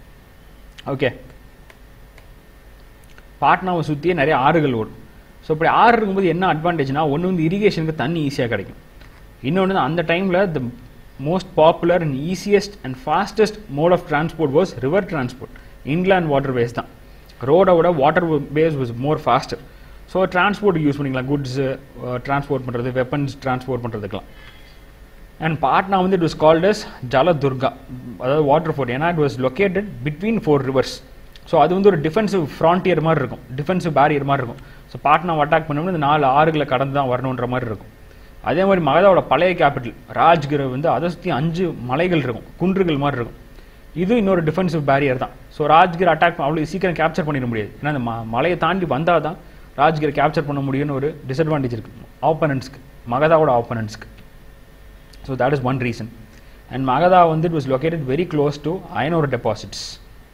ஓகே பாட்னாவை சுற்றியே நிறைய ஆறுகள் ஓடும் ஸோ இப்படி ஆறு இருக்கும்போது என்ன அட்வான்டேஜ்னா ஒன்று வந்து இரிகேஷனுக்கு தண்ணி ஈஸியாக கிடைக்கும் இன்னொன்று அந்த டைமில் த most popular and easiest and fastest mode of transport was river transport inland waterways தான் ரோடோட water base was more faster so transport use பண்ணிக்கலாம் குட்ஸ் டிரான்ஸ்போர்ட் பண்ணுறது வெப்பன்ஸ் டிரான்ஸ்போர்ட் பண்ணுறதுக்கெலாம் அண்ட் பாட்னா வந்து it was called as Jaladurga அதாவது water fort ஏன்னா it was located between four rivers so அது வந்து ஒரு டிஃபென்சிவ் ஃப்ரான்டியர் மாதிரி இருக்கும் டிஃபென்சிவ் பேரியர் மாதிரி இருக்கும் ஸோ பாட்னாவை அட்டாக் பண்ணோம்னா இந்த நாலு ஆறுகளை கடந்து தான் வரணுன்ற மாதிரி இருக்கும் அதே மாதிரி மகதாவோட பழைய கேபிட்டல் ராஜ்கிர் வந்து அதை சுற்றி அஞ்சு மலைகள் இருக்கும் குன்றுகள் மாதிரி இருக்கும் இது இன்னொரு டிஃபென்சிவ் பேரியர் தான் ஸோ ராஜ்கிர் அட்டாக் அவ்வளோ சீக்கிரம் கேப்சர் பண்ணிட முடியாது ஏன்னா அந்த ம- மலையை தாண்டி வந்தால் தான் ராஜ்கிரை கேப்சர் பண்ண முடியும்னு ஒரு டிஸ்அட்வான்டேஜ் இருக்கு ஆப்பனன்ஸ்க்கு மகதாவோட ஆப்பனன்ஸ்க்கு so that is one reason and Magadha வந்து it was located very close to iron ore deposits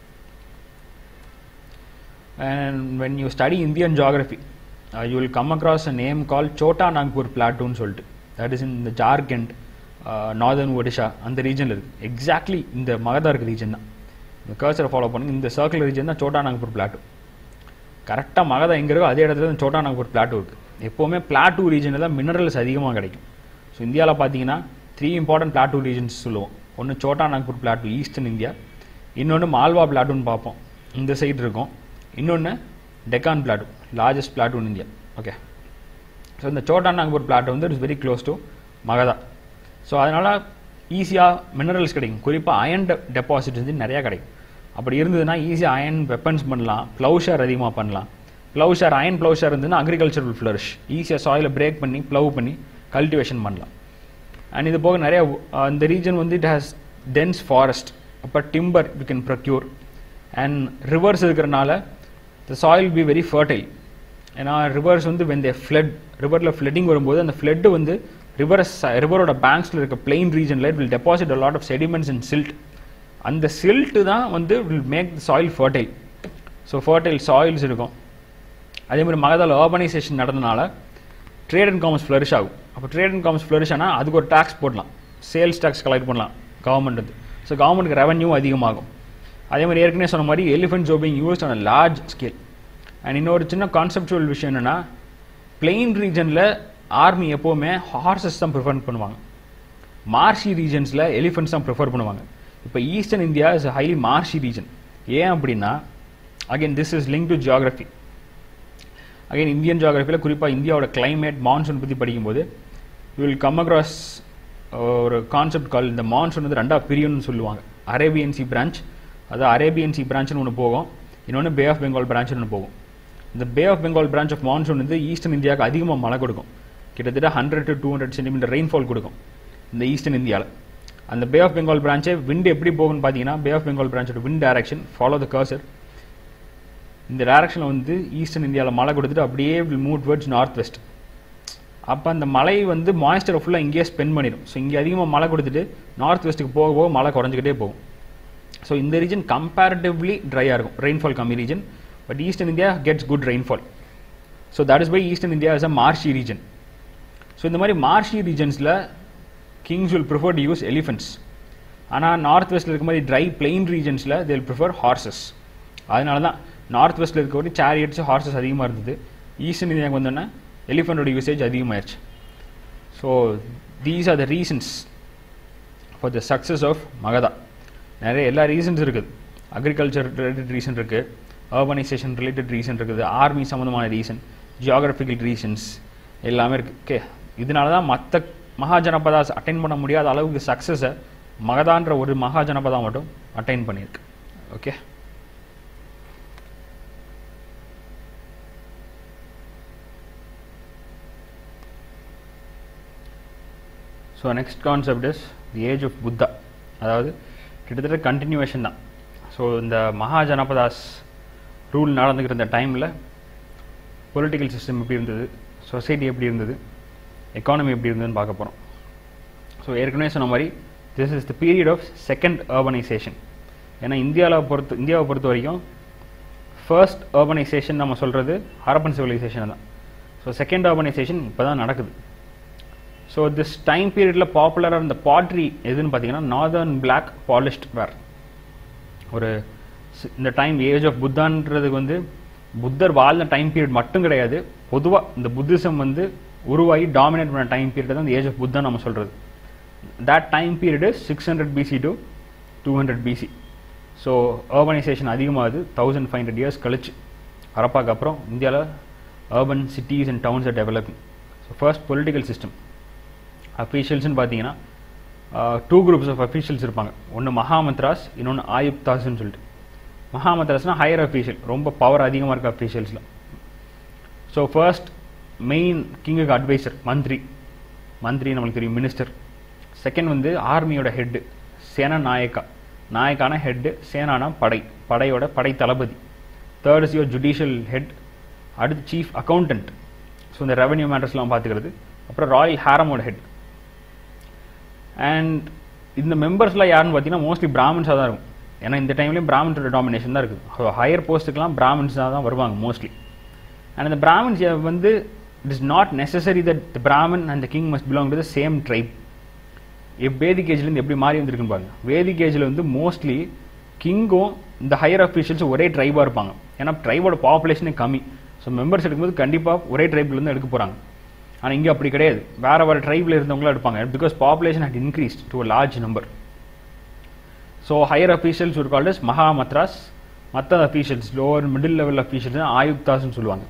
and when you study Indian geography, uh, you will come across a name called Chota Nagpur Plateau ன்னு சொல்லிட்டு that is in the Jharkhand, uh, northern Odisha அந்த ரீஜனில் இருக்கு exactly இந்த மகதா இருக்க region தான் இந்த கர்சரை ஃபாலோ பண்ணுங்க இந்த சர்க்கிள் ரீஜன் தான் சோட்டா நாகப்பூர் பிளாட்டோ கரெக்டாக மகதா எங்கே இருக்கோ அதே இடத்துல தான் சோட்டா நாகப்பூர் பிளாட்டோ இருக்குது எப்போவுமே பிளாட்டூ ரீஜனில் தான் மினரல்ஸ் அதிகமாக கிடைக்கும் ஸோ இந்தியாவில் பார்த்தீங்கன்னா த்ரீ இம்பார்ட்டன்ட் பிளாட்டூ ரீஜன்ஸ் சொல்லுவோம் ஒன்று Chota Nagpur plateau eastern India இன்னொன்று மால்வா பிளாட்டூன்னு பார்ப்போம் இந்த சைடு இருக்கும் இன்னொன்று Deccan plateau largest plateau in India okay so இந்த சோட்டா நாகப்பூர் பிளாட்டூ வந்து it's very close to Magadha so அதனால் ஈஸியாக மினரல்ஸ் கிடைக்கும் குறிப்பாக அயன் டெபாசிட் வந்து நிறையா கிடைக்கும் அப்படி இருந்ததுன்னா ஈஸியாக அயன் வெப்பன்ஸ் பண்ணலாம் ப்ளவுஷர் அதிகமாக பண்ணலாம் ப்ளவுஷர் அயன் ப்ளவுஷர் இருந்ததுன்னா அக்ரிகல்ச்சர் வில் ஃப்ளரிஷ் ஈஸியாக சாயிலை பிரேக் பண்ணி ப்ளவ் பண்ணி கல்டிவேஷன் பண்ணலாம் அண்ட் இது போக நிறைய uh, இந்த ரீஜன் வந்து இட் ஹேஸ் டென்ஸ் ஃபாரஸ்ட் அப்போ timber you can procure and rivers இருக்கிறனால the soil be very fertile ஏன்னா ரிவர்ஸ் வந்து வென் தே ஃப்ளட் ரிவரில் ஃப்ளட்டிங் வரும்போது அந்த ஃப்ளட்டு வந்து ரிவர் ரிவரோட பேங்க்ஸில் இருக்க பிளெயின் ரீஜனில் it will deposit a lot of sediments and silt அந்த சில்ட்டு தான் வந்து will make the soil fertile so fertile soils இருக்கும் அதே மாதிரி மகதால் urbanization நடந்தனால ட்ரேட் அண்ட் காமர்ஸ் ஃப்ளரிஷ் ஆகும் அப்போ ட்ரேட் அண்ட் காமர்ஸ் ஃப்ளரிஷ் ஆனால் அதுக்கு ஒரு டேக்ஸ் போடலாம் சேல்ஸ் டேக்ஸ் கலெக்ட் பண்ணலாம் கவர்மெண்ட் வந்து ஸோ கவர்மெண்ட்டுக்கு ரெவன்யூ அதிகமாகும் அதே மாதிரி ஏற்கனவே சொன்ன மாதிரி elephants being used on large scale and இன்னொரு சின்ன கான்செப்டுவல் விஷயம் என்னென்னா பிளெயின் ரீஜனில் ஆர்மி எப்போவுமே ஹார்சஸ் தான் ப்ரிஃபர் பண்ணுவாங்க மார்ஷி ரீஜன்ஸில் எலிஃபென்ட்ஸ் தான் ப்ரிஃபர் பண்ணுவாங்க இப்போ eastern India is highly marshy region ஏன் அப்படின்னா again this is link to geography again Indian ஜியாகிரஃபியில் குறிப்பாக இந்தியாவோட climate மான்சூன் பற்றி படிக்கும்போது யூ வில் கம் அக்ராஸ் ஒரு கான்செப்ட் கால் இந்த மான்சூன் வந்து ரெண்டா பிரியும்னு சொல்லுவாங்க அரேபியன் சி பிரான்ச் அது அரேபியன் சி பிரான்ச்னு ஒன்று போகும் இன்னொன்று பே ஆஃப் பெங்கால் பிரான்ச்னு ஒன்று போகும் இந்த bay of Bengal branch of monsoon வந்து ஈஸ்டர்ன் இந்தியாவுக்கு அதிகமாக மழை கொடுக்கும் கிட்டத்தட்ட hundred to two hundred centimetre rainfall கொடுக்கும் இந்த ஈஸ்டர்ன் இந்தியாவில் அந்த பே ஆஃப் பெங்கால் பிரான்ச்சே விண்ட் எப்படி போகும்னு பார்த்தீங்கன்னா பே ஆஃப் பெங்கால் பிரான்ச்சோட wind direction follow the cursor இந்த டைரக்ஷனில் வந்து ஈஸ்டர்ன் இந்தியாவில் மழை கொடுத்துட்டு அப்படியே will move towards north west அப்போ அந்த மழை வந்து மாய்ஸ்டரை ஃபுல்லாக இங்கேயே ஸ்பெண்ட் பண்ணிடும் ஸோ இங்கே அதிகமாக மழை கொடுத்துட்டு நார்த் வெஸ்ட்டுக்கு போக போக மழை குறைஞ்சிக்கிட்டே போகும் ஸோ இந்த ரீஜன் கம்பேரிட்டிவ்லி ட்ரையாக இருக்கும் ரெயின்ஃபால் கம்மி region but eastern India gets good rainfall so that is by eastern India is a marshy region so இந்த மாதிரி மார்ஷி ரீஜன்ஸில் kings will prefer to use elephants ஆனால் நார்த் வெஸ்ட்டில் இருக்க மாதிரி ட்ரை பிளெயின் ரீஜன்ஸில் தே வில் ப்ரிஃபர் ஹார்சஸ் அதனால தான் நார்த் வெஸ்ட்டில் இருக்க வரைக்கும் சேரியட்ஸ் ஹார்சஸ் அதிகமாக இருந்தது ஈஸ்டர்ன் இந்தியாவுக்கு வந்தோன்னே எலிஃபெண்டோட யூசேஜ் அதிகமாயிருச்சு so these are the reasons for the success of Magadha நிறைய எல்லா ரீசன்ஸ் இருக்குது அக்ரிகல்ச்சர் ரிலேட்டட் ரீசன் இருக்குது அர்பனைசேஷன் ரிலேட்டட் ரீசன் இருக்குது ஆர்மி சம்மந்தமான ரீசன் ஜியாகிரபிக்கல் ரீசன்ஸ் எல்லாமே இருக்குது ஓகே இதனால தான் மற்ற மகாஜனபதாஸ் அட்டைன் பண்ண முடியாத அளவுக்கு சக்ஸஸை மகதான்ற ஒரு மகாஜனபதா மட்டும் அட்டைன் பண்ணியிருக்கு okay so next concept is the age of Buddha அதாவது கிட்டத்தட்ட கண்டினியூவேஷன் தான் ஸோ இந்த மகாஜனபதாஸ் ரூல் நடந்துக்கிற இந்த டைமில் பொலிட்டிக்கல் சிஸ்டம் எப்படி இருந்தது சொசைட்டி எப்படி இருந்தது எக்கானமி எப்படி இருந்ததுன்னு பார்க்க போகிறோம் ஸோ ஏற்கனவே சொன்ன மாதிரி this is the period of second urbanization ஏன்னா இந்தியாவில் பொறுத்த இந்தியாவை பொறுத்த வரைக்கும் ஃபர்ஸ்ட் அர்பனைசேஷன் நம்ம சொல்கிறது ஹரப்பன் சிவிலைசேஷன் தான் ஸோ செகண்ட் அர்பனைசேஷன் இப்போ தான் நடக்குது ஸோ திஸ் டைம் பீரியடில் பாப்புலராக இருந்த பாட்ரி எதுன்னு பார்த்தீங்கன்னா நார்தர்ன் பிளாக் பாலிஷ்ட் வேர் ஒரு சி- இந்த டைம் ஏஜ் ஆஃப் புத்தான்றதுக்கு வந்து புத்தர் வாழ்ந்த டைம் பீரியட் மட்டும் கிடையாது பொதுவாக இந்த புத்திசம் வந்து உருவாகி டாமினேட் பண்ண டைம் பீரியட் தான் இந்த ஏஜ் ஆஃப் புத்தா நம்ம சொல்கிறது that time period is 600 BC to 200 BC so urbanization அதிகமாகுது தௌசண்ட் ஃபைவ் ஹண்ட்ரட் இயர்ஸ் கழிச்சு ஹரப்பாக்கு அப்புறம் இந்தியாவில் urban cities and towns are developing so first political system அஃபீஷியல்ஸ்னு பார்த்தீங்கன்னா டூ குரூப்ஸ் ஆஃப் அஃபீஷியல்ஸ் இருப்பாங்க ஒன்று மகாமத்ராஸ் இன்னொன்று ஆயுக்தாஸ்ன்னு சொல்லிட்டு மகாமத்ராஸ்னால் ஹையர் அஃபீஷியல் ரொம்ப பவர் அதிகமாக இருக்க அஃபீஷியல்ஸில் ஸோ ஃபர்ஸ்ட் மெயின் கிங்குக்கு அட்வைசர் மந்திரி மந்திரி நம்மளுக்கு தெரியும் மினிஸ்டர் செகண்ட் வந்து ஆர்மியோட ஹெட்டு சேனா நாயக்கா நாயக்கான ஹெட்டு சேனானா படை படையோட படை தளபதி third is your judicial head அடுத்து சீஃப் அக்கௌண்டன்ட் ஸோ இந்த ரெவன்யூ மேட்டர்ஸ்லாம் பார்த்துக்கிறது அப்புறம் ராயல் ஹேரமோட ஹெட் அண்ட் இந்த மெம்பர்ஸ்லாம் யாருன்னு பார்த்தீங்கன்னா மோஸ்ட்லி பிராமின்ஸாக தான் இருக்கும் ஏன்னா இந்த டைம்லேயும் பிராமின்ஸோட டாமினேஷன் தான் இருக்குது ஸோ ஹையர் போஸ்ட்டுக்கெலாம் பிராமின்ஸாக தான் வருவாங்க மோஸ்ட்லி அண்ட் இந்த பிராமின்ஸ் வந்து it is not necessary that the Brahman and the king must belong to the same tribe Vedic ஏஜ்லேருந்து எப்படி மாறி வந்திருக்குன்னு பாருங்க வேதிக் ஏஜில் வந்து மோஸ்ட்லி கிங்கும் இந்த ஹையர் அஃபீஷியல்ஸும் ஒரே ட்ரைபாக இருப்பாங்க ஏன்னா ட்ரைபோட பாப்புலேஷனே கம்மி ஸோ மெம்பர்ஸ் எடுக்கும்போது கண்டிப்பாக ஒரே ட்ரைப்லேருந்து எடுக்க போகிறாங்க ஆனால் இங்கே அப்படி கிடையாது வேறு வேறு ட்ரைபில் இருந்தவங்களும் எடுப்பாங்க because population had increased to a large number so higher officials ஒரு கால்ட் மகா மத்ராஸ் மற்ற officials lower middle level officials ஆயுக்தாஸ்ன்னு சொல்லுவாங்க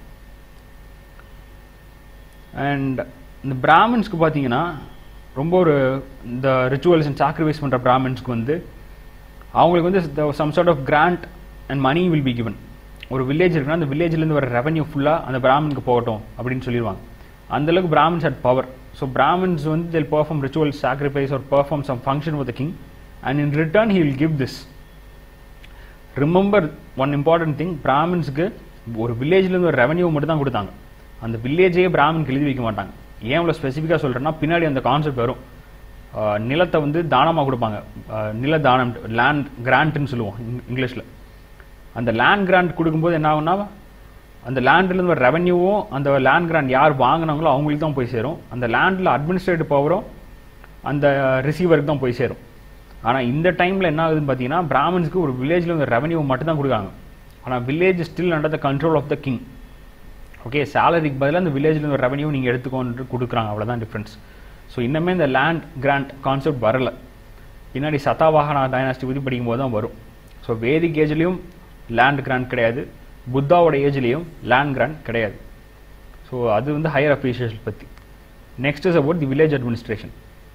அண்ட் இந்த பிராமின்ஸ்க்கு பார்த்தீங்கன்னா ரொம்ப ஒரு இந்த ரிச்சுவல்ஸ் அண்ட் சாக்ரிஃபைஸ் பண்ணுற பிராமின்ஸ்க்கு வந்து அவங்களுக்கு வந்து some sort of grant and money will be given ஒரு வில்லேஜ் இருக்குன்னா அந்த வில்லேஜ்லேருந்து வர ரெவன்யூ ஃபுல்லாக அந்த பிராமினுக்கு போகட்டும் அப்படின்னு சொல்லிடுவாங்க அந்தளவுக்கு Brahmins at power so Brahmins வந்து தில் பர்ஃபார்ம் ரிச்சுவல் சாக்ரிஃபைஸ் ஒரு perform some function with king and in return he will give this remember one important thing பிராமின்ஸுக்கு ஒரு வில்லேஜ்லேருந்து ஒரு ரெவன்யூ மட்டும் தான் கொடுத்தாங்க அந்த வில்லேஜே பிராமின்க்கு எழுதி வைக்க மாட்டாங்க ஏன் இவ்வளோ ஸ்பெசிஃபிக்காக சொல்கிறேன்னா பின்னாடி அந்த கான்செப்ட் வரும் நிலத்தை வந்து தானமாக கொடுப்பாங்க நில தானம் லேண்ட் கிராண்ட்னு சொல்லுவோம் இங்கிலீஷில் அந்த லேண்ட் கிராண்ட் கொடுக்கும்போது என்ன ஆகும்னா அந்த லேண்ட்லேருந்து வர ரெவன்யூவும் அந்த லேண்ட் கிராண்ட் யார் வாங்கினாங்களோ அவங்களுக்கு தான் போய் சேரும் அந்த லேண்டில் அட்மினிஸ்ட்ரேட்டிவ் பவரும் அந்த ரிசீவருக்கு தான் போய் சேரும் ஆனால் இந்த டைமில் என்ன ஆகுதுன்னு பார்த்தீங்கன்னா பிராமின்ஸ்க்கு ஒரு வில்லேஜில் வந்து ரெவன்யூ மட்டும் தான் கொடுக்காங்க ஆனால் village still under the control of the king okay சேலரிக்கு பதிலாக அந்த வில்லேஜில் ஒரு ரெவன்யூ நீங்கள் எடுத்துக்கொண்டு கொடுக்குறாங்க அவ்வளோதான் டிஃப்ரென்ஸ் ஸோ இன்னமே இந்த லேண்ட் கிராண்ட் கான்செப்ட் வரல பின்னாடி சதாவாகனா டைனாஸ்டி பற்றி படிக்கும் போது தான் வரும் ஸோ வேதிக் ஏஜ்லேயும் லேண்ட் கிராண்ட் கிடையாது புத்தாவோட ஏஜ்லேயும் லேண்ட் கிராண்ட் கிடையாது ஸோ அது வந்து ஹையர் அஃபீஷியல்ஸ் பற்றி next is about the village administration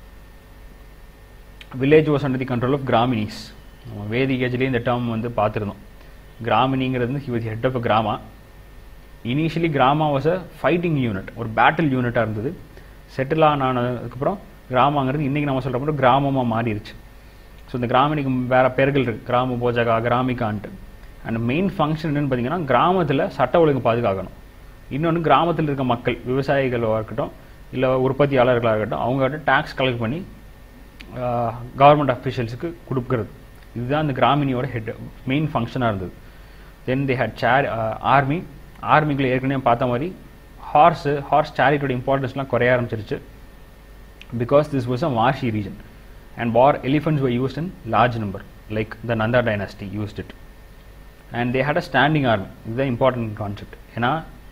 village was under the control of Gramanis நம்ம வேதிக் ஏஜ்லேயே இந்த டேர்ம் வந்து பார்த்துருந்தோம் கிராமினிங்கிறது வந்து he was head of grama initially grama was a fighting unit ஒரு பேட்டில் யூனிட்டாக இருந்தது செட்டில் ஆனதுக்கப்புறம் கிராமங்கிறது இன்றைக்கி நம்ம சொல்கிற மட்டும் கிராமமாக மாறிடுச்சு ஸோ இந்த கிராமினிக்கு வேறு பேர்கள் இருக்குது கிராம போஜகா கிராமிகான்ட்டு அண்ட் மெயின் ஃபங்க்ஷன் என்னென்னு பார்த்தீங்கன்னா கிராமத்தில் சட்ட ஒழுங்கு பாதுகாக்கணும் இன்னொன்று கிராமத்தில் இருக்க மக்கள் விவசாயிகளாக இருக்கட்டும் இல்லை உற்பத்தியாளர்களாக இருக்கட்டும் அவங்ககிட்ட டேக்ஸ் கலெக்ட் பண்ணி கவர்மெண்ட் அஃபிஷியல்ஸுக்கு கொடுக்குறது இதுதான் இந்த கிராமினியோட ஹெட் மெயின் ஃபங்க்ஷனாக இருந்தது தென் தே ஹேட் சேர் ஆர்மி ஆர்மிக்குள்ள ஏற்கனவே பார்த்த மாதிரி ஹார்ஸு ஹார்ஸ் சேரிட்டோட இம்பார்ட்டன்ஸ்லாம் குறைய ஆரம்பிச்சிருச்சு because this was a marshy region and for elephants were used in large number like the Nanda dynasty used it and they had a standing army இதுதான் important concept ஏன்னா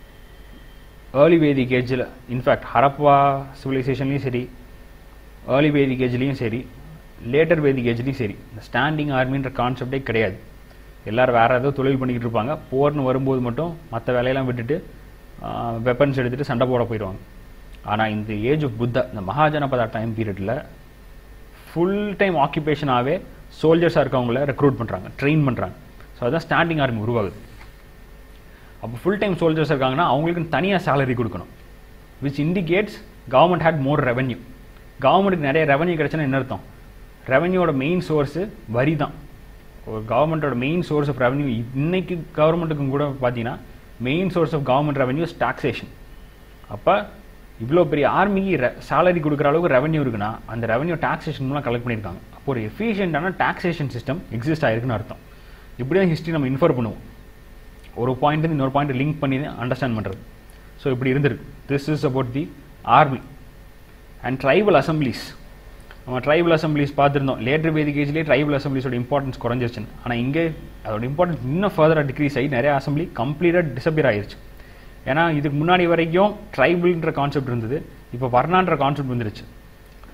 early Vedic ஏஜில் in fact Harappa சிவிலைசேஷன்லேயும் சரி early வேதிக் ஏஜ்லேயும் சரி later வேதிக் ஏஜ்லேயும் சரி இந்த standing ஆர்மின்ற கான்செப்டே கிடையாது எல்லோரும் வேறு ஏதோ தொழில் பண்ணிக்கிட்டு இருப்பாங்க போர்னு வரும்போது மட்டும் மற்ற வேலையெல்லாம் விட்டுட்டு வெப்பன்ஸ் எடுத்துகிட்டு சண்டை போட போயிடுவாங்க ஆனால் இந்த ஏஜ் ஆஃப் புத்தா இந்த மகாஜனபதா டைம் பீரியடில் ஃபுல் டைம் ஆக்குபேஷனாகவே சோல்ஜர்ஸாக இருக்கவங்கள ரெக்ரூட் பண்ணுறாங்க ட்ரெயின் பண்ணுறாங்க ஸோ அதுதான் ஸ்டாண்டிங் ஆர்மி உருவாகுது அப்போ ஃபுல் டைம் சோல்ஜர்ஸ் இருக்காங்கன்னா அவங்களுக்கு தனியாக சேலரி கொடுக்கணும் which indicates government had more revenue கவர்மெண்ட்டுக்கு நிறைய ரெவன்யூ கிடைச்சுன்னா என்ன அர்த்தம் ரெவன்யூவோட மெயின் சோர்ஸு வரி தான் ஒரு கவர்மெண்ட்டோட மெயின் சோர்ஸ் ஆஃப் ரெவன்யூ இன்னைக்கு கவர்மெண்ட்டுக்கும் கூட பார்த்தீங்கன்னா main source of government revenue taxation அப்போ இவ்வளோ பெரிய ஆர்மிக்கு சேலரி கொடுக்குற அளவுக்கு ரெவன்யூ இருக்குன்னா அந்த ரெவன்யூ டாக்ஸேஷன் மூலம் கலெக்ட் பண்ணியிருக்காங்க அப்போ ஒரு எஃபிஷியண்டான டாக்ஸேஷன் சிஸ்டம் எக்ஸிஸ்ட் ஆயிருக்குன்னு அர்த்தம் இப்படி தான் ஹிஸ்ட்ரி நம்ம இன்ஃபர் பண்ணுவோம் ஒரு பாயிண்ட் இன்னொரு பாயிண்ட் லிங்க் பண்ணி அண்டர்ஸ்டாண்ட் பண்ணுறது ஸோ இப்படி இருந்திருக்கு this is about the army and tribal assemblies நம்ம ட்ரைபல் அசம்பிளிஸ் பார்த்துருந்தோம் லேட்டர் வேதிக் ஏஜ்லேயே ட்ரைபல் அசம்பிளிஸோட இம்பார்ட்டன்ஸ் குறைஞ்சிருச்சுன்னு ஆனால் இங்கே அதோட இம்பார்ட்டன்ஸ் இன்னும் ஃபர்தராக டிக்ரீஸ் ஆகி நிறைய அசம்பிளி கம்ப்ளீட்டாக டிசப்பியர் ஆயிருச்சு ஏன்னா இதுக்கு முன்னாடி வரைக்கும் ட்ரைபிள்ன்ற கான்செப்ட் இருந்தது இப்போ வர்ணான்ற கான்செப்ட் வந்துருச்சு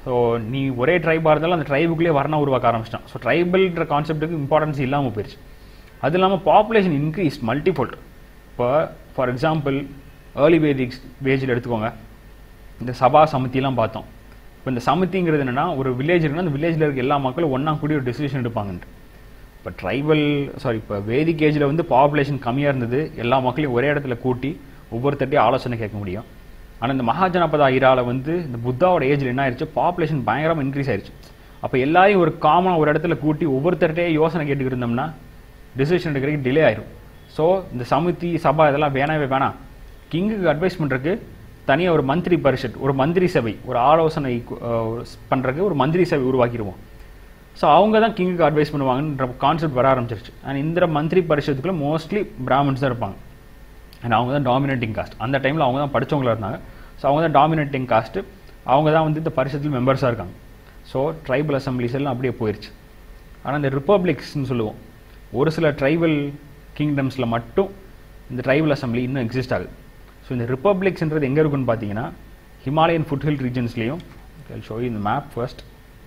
ஸோ நீ ஒரே ட்ரைபாக இருந்தாலும் அந்த ட்ரைபுக்குள்ளே வரணம் உருவாக்க ஆரம்பிச்சிட்டான் ஸோ ட்ரைபல்ன்ற கான்செப்ட்டுக்கு இம்பார்ட்டன்ஸ் இல்லாமல் போயிடுச்சு அது இல்லாமல் பாப்புலேஷன் இன்க்ரீஸ் மல்டிஃபோல்ட் இப்போ ஃபார் எக்ஸாம்பிள் ஏர்லி வேதிக் வேஜில் எடுத்துக்கோங்க இந்த சபா சமித்திலாம் பார்த்தோம் இப்போ இந்த சமித்திங்கிறது என்னன்னா ஒரு வில்லேஜ் இருக்குன்னா அந்த வில்லேஜில் இருக்க எல்லா மக்களும் ஒன்றா கூடி ஒரு டெசிஷன் எடுப்பாங்கன்ட்டு இப்போ ட்ரைபல் சாரி இப்போ வேதிக் ஏஜில் வந்து பாப்புலேஷன் கம்மியாக இருந்தது எல்லா மக்களையும் ஒரே இடத்துல கூட்டி ஒவ்வொருத்தட்டையும் ஆலோசனை கேட்க முடியும் ஆனால் இந்த மகாஜனபதா இரால வந்து இந்த புத்தாவோட ஏஜில் என்ன ஆயிடுச்சு பாப்புலேஷன் பயங்கரமாக இன்க்ரீஸ் ஆயிடுச்சு அப்போ எல்லாரையும் ஒரு காமனாக ஒரு இடத்துல கூட்டி ஒவ்வொருத்தர்கிட்டயே யோசனை கேட்டுக்கிட்டு இருந்தோம்னா டிசிஷன் எடுக்கிறதுக்கு டிலே ஆயிரும் ஸோ இந்த சமிதி சபா இதெல்லாம் வேணாவே வேணாம் கிங்குக்கு அட்வைஸ் பண்ணுறதுக்கு தனியாக ஒரு மந்திரி பரிஷத் ஒரு மந்திரி சபை ஒரு ஆலோசனை பண்ணுறதுக்கு ஒரு மந்திரி சபை உருவாக்கிடுவோம் ஸோ அவங்க தான் கிங்குக்கு அட்வைஸ் பண்ணுவாங்கன்ற கான்செப்ட் வர ஆரம்பிச்சிருச்சு அண்ட் இந்த மந்திரி பரிஷத்துக்குள்ள மோஸ்ட்லி பிராமின்ஸ் தான் இருப்பாங்க அண்ட் அவங்க தான் டாமினேட்டிங் காஸ்ட் அந்த டைமில் அவங்க தான் படித்தவங்களா இருந்தாங்க ஸோ அவங்க தான் டாமினேட்டிங் காஸ்ட்டு அவங்க தான் வந்து இந்த பரிஷத்தில் மெம்பர்ஸாக இருக்காங்க ஸோ ட்ரைபல் அசம்பிளிஸ் எல்லாம் அப்படியே போயிடுச்சு ஆனால் இந்த ரிப்பப்ளிக்ஸ்னு சொல்லுவோம் ஒரு சில ட்ரைபல் கிங்டம்ஸில் மட்டும் இந்த ட்ரைபல் அசம்பிளி இன்னும் எக்ஸிஸ்ட் ஆகுது ஸோ இந்த ரிப்பப்ளிக்ஸ்ன்றது எங்கே இருக்குன்னு பார்த்தீங்கன்னா ஹிமாலயன் ஃபுட்ஹில் ரீஜன்ஸ்லேயும் ஷோ இந்த மேப் ஃபர்ஸ்ட்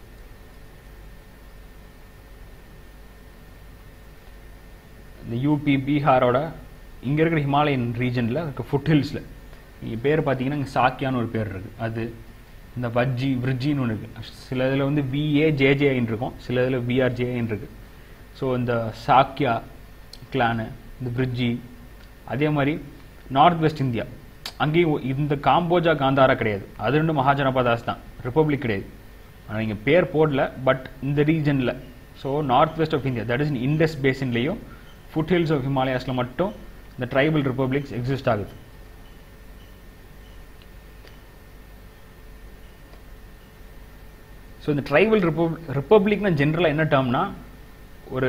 இந்த யூபி பீகாரோட இங்கே இருக்கிற ஹிமாலயன் ரீஜனில் இருக்க ஃபுட்ஹில்ஸில் இங்கே பேர் பார்த்தீங்கன்னா இங்கே சாக்கியான்னு ஒரு பேர் இருக்குது அது இந்த வஜ்ஜி விர்ஜின்னு ஒன்று இருக்குது சில இதில் வந்து விஏ ஜேஜேஐன்னு இருக்கும் சில இதில் விஆர்ஜேஐன்னு இருக்குது ஸோ இந்த சாக்கியா கிளானு இந்த விர்ஜி அதே மாதிரி நார்த் வெஸ்ட் இந்தியா அங்கேயும் இந்த காம்போஜா காந்தாரா கிடையாது அது ரெண்டும் மகாஜனபதாஸ் தான் ரிப்பப்ளிக் கிடையாது ஆனால் இங்கே பேர் போடல பட் இந்த ரீஜனில் so north west of India that is Indus பேசின்லேயும் ஃபுட் ஹில்ஸ் ஆஃப் ஹிமாலயாஸில் மட்டும் இந்த ட்ரைபல் ரிப்பப்ளிக்ஸ் எக்ஸிஸ்ட் ஆகுது ஸோ இந்த ட்ரைபல் ரிப்பப் ரிப்பப்ளிக்னா ஜென்ரலாக என்ன டேர்ம்னா ஒரு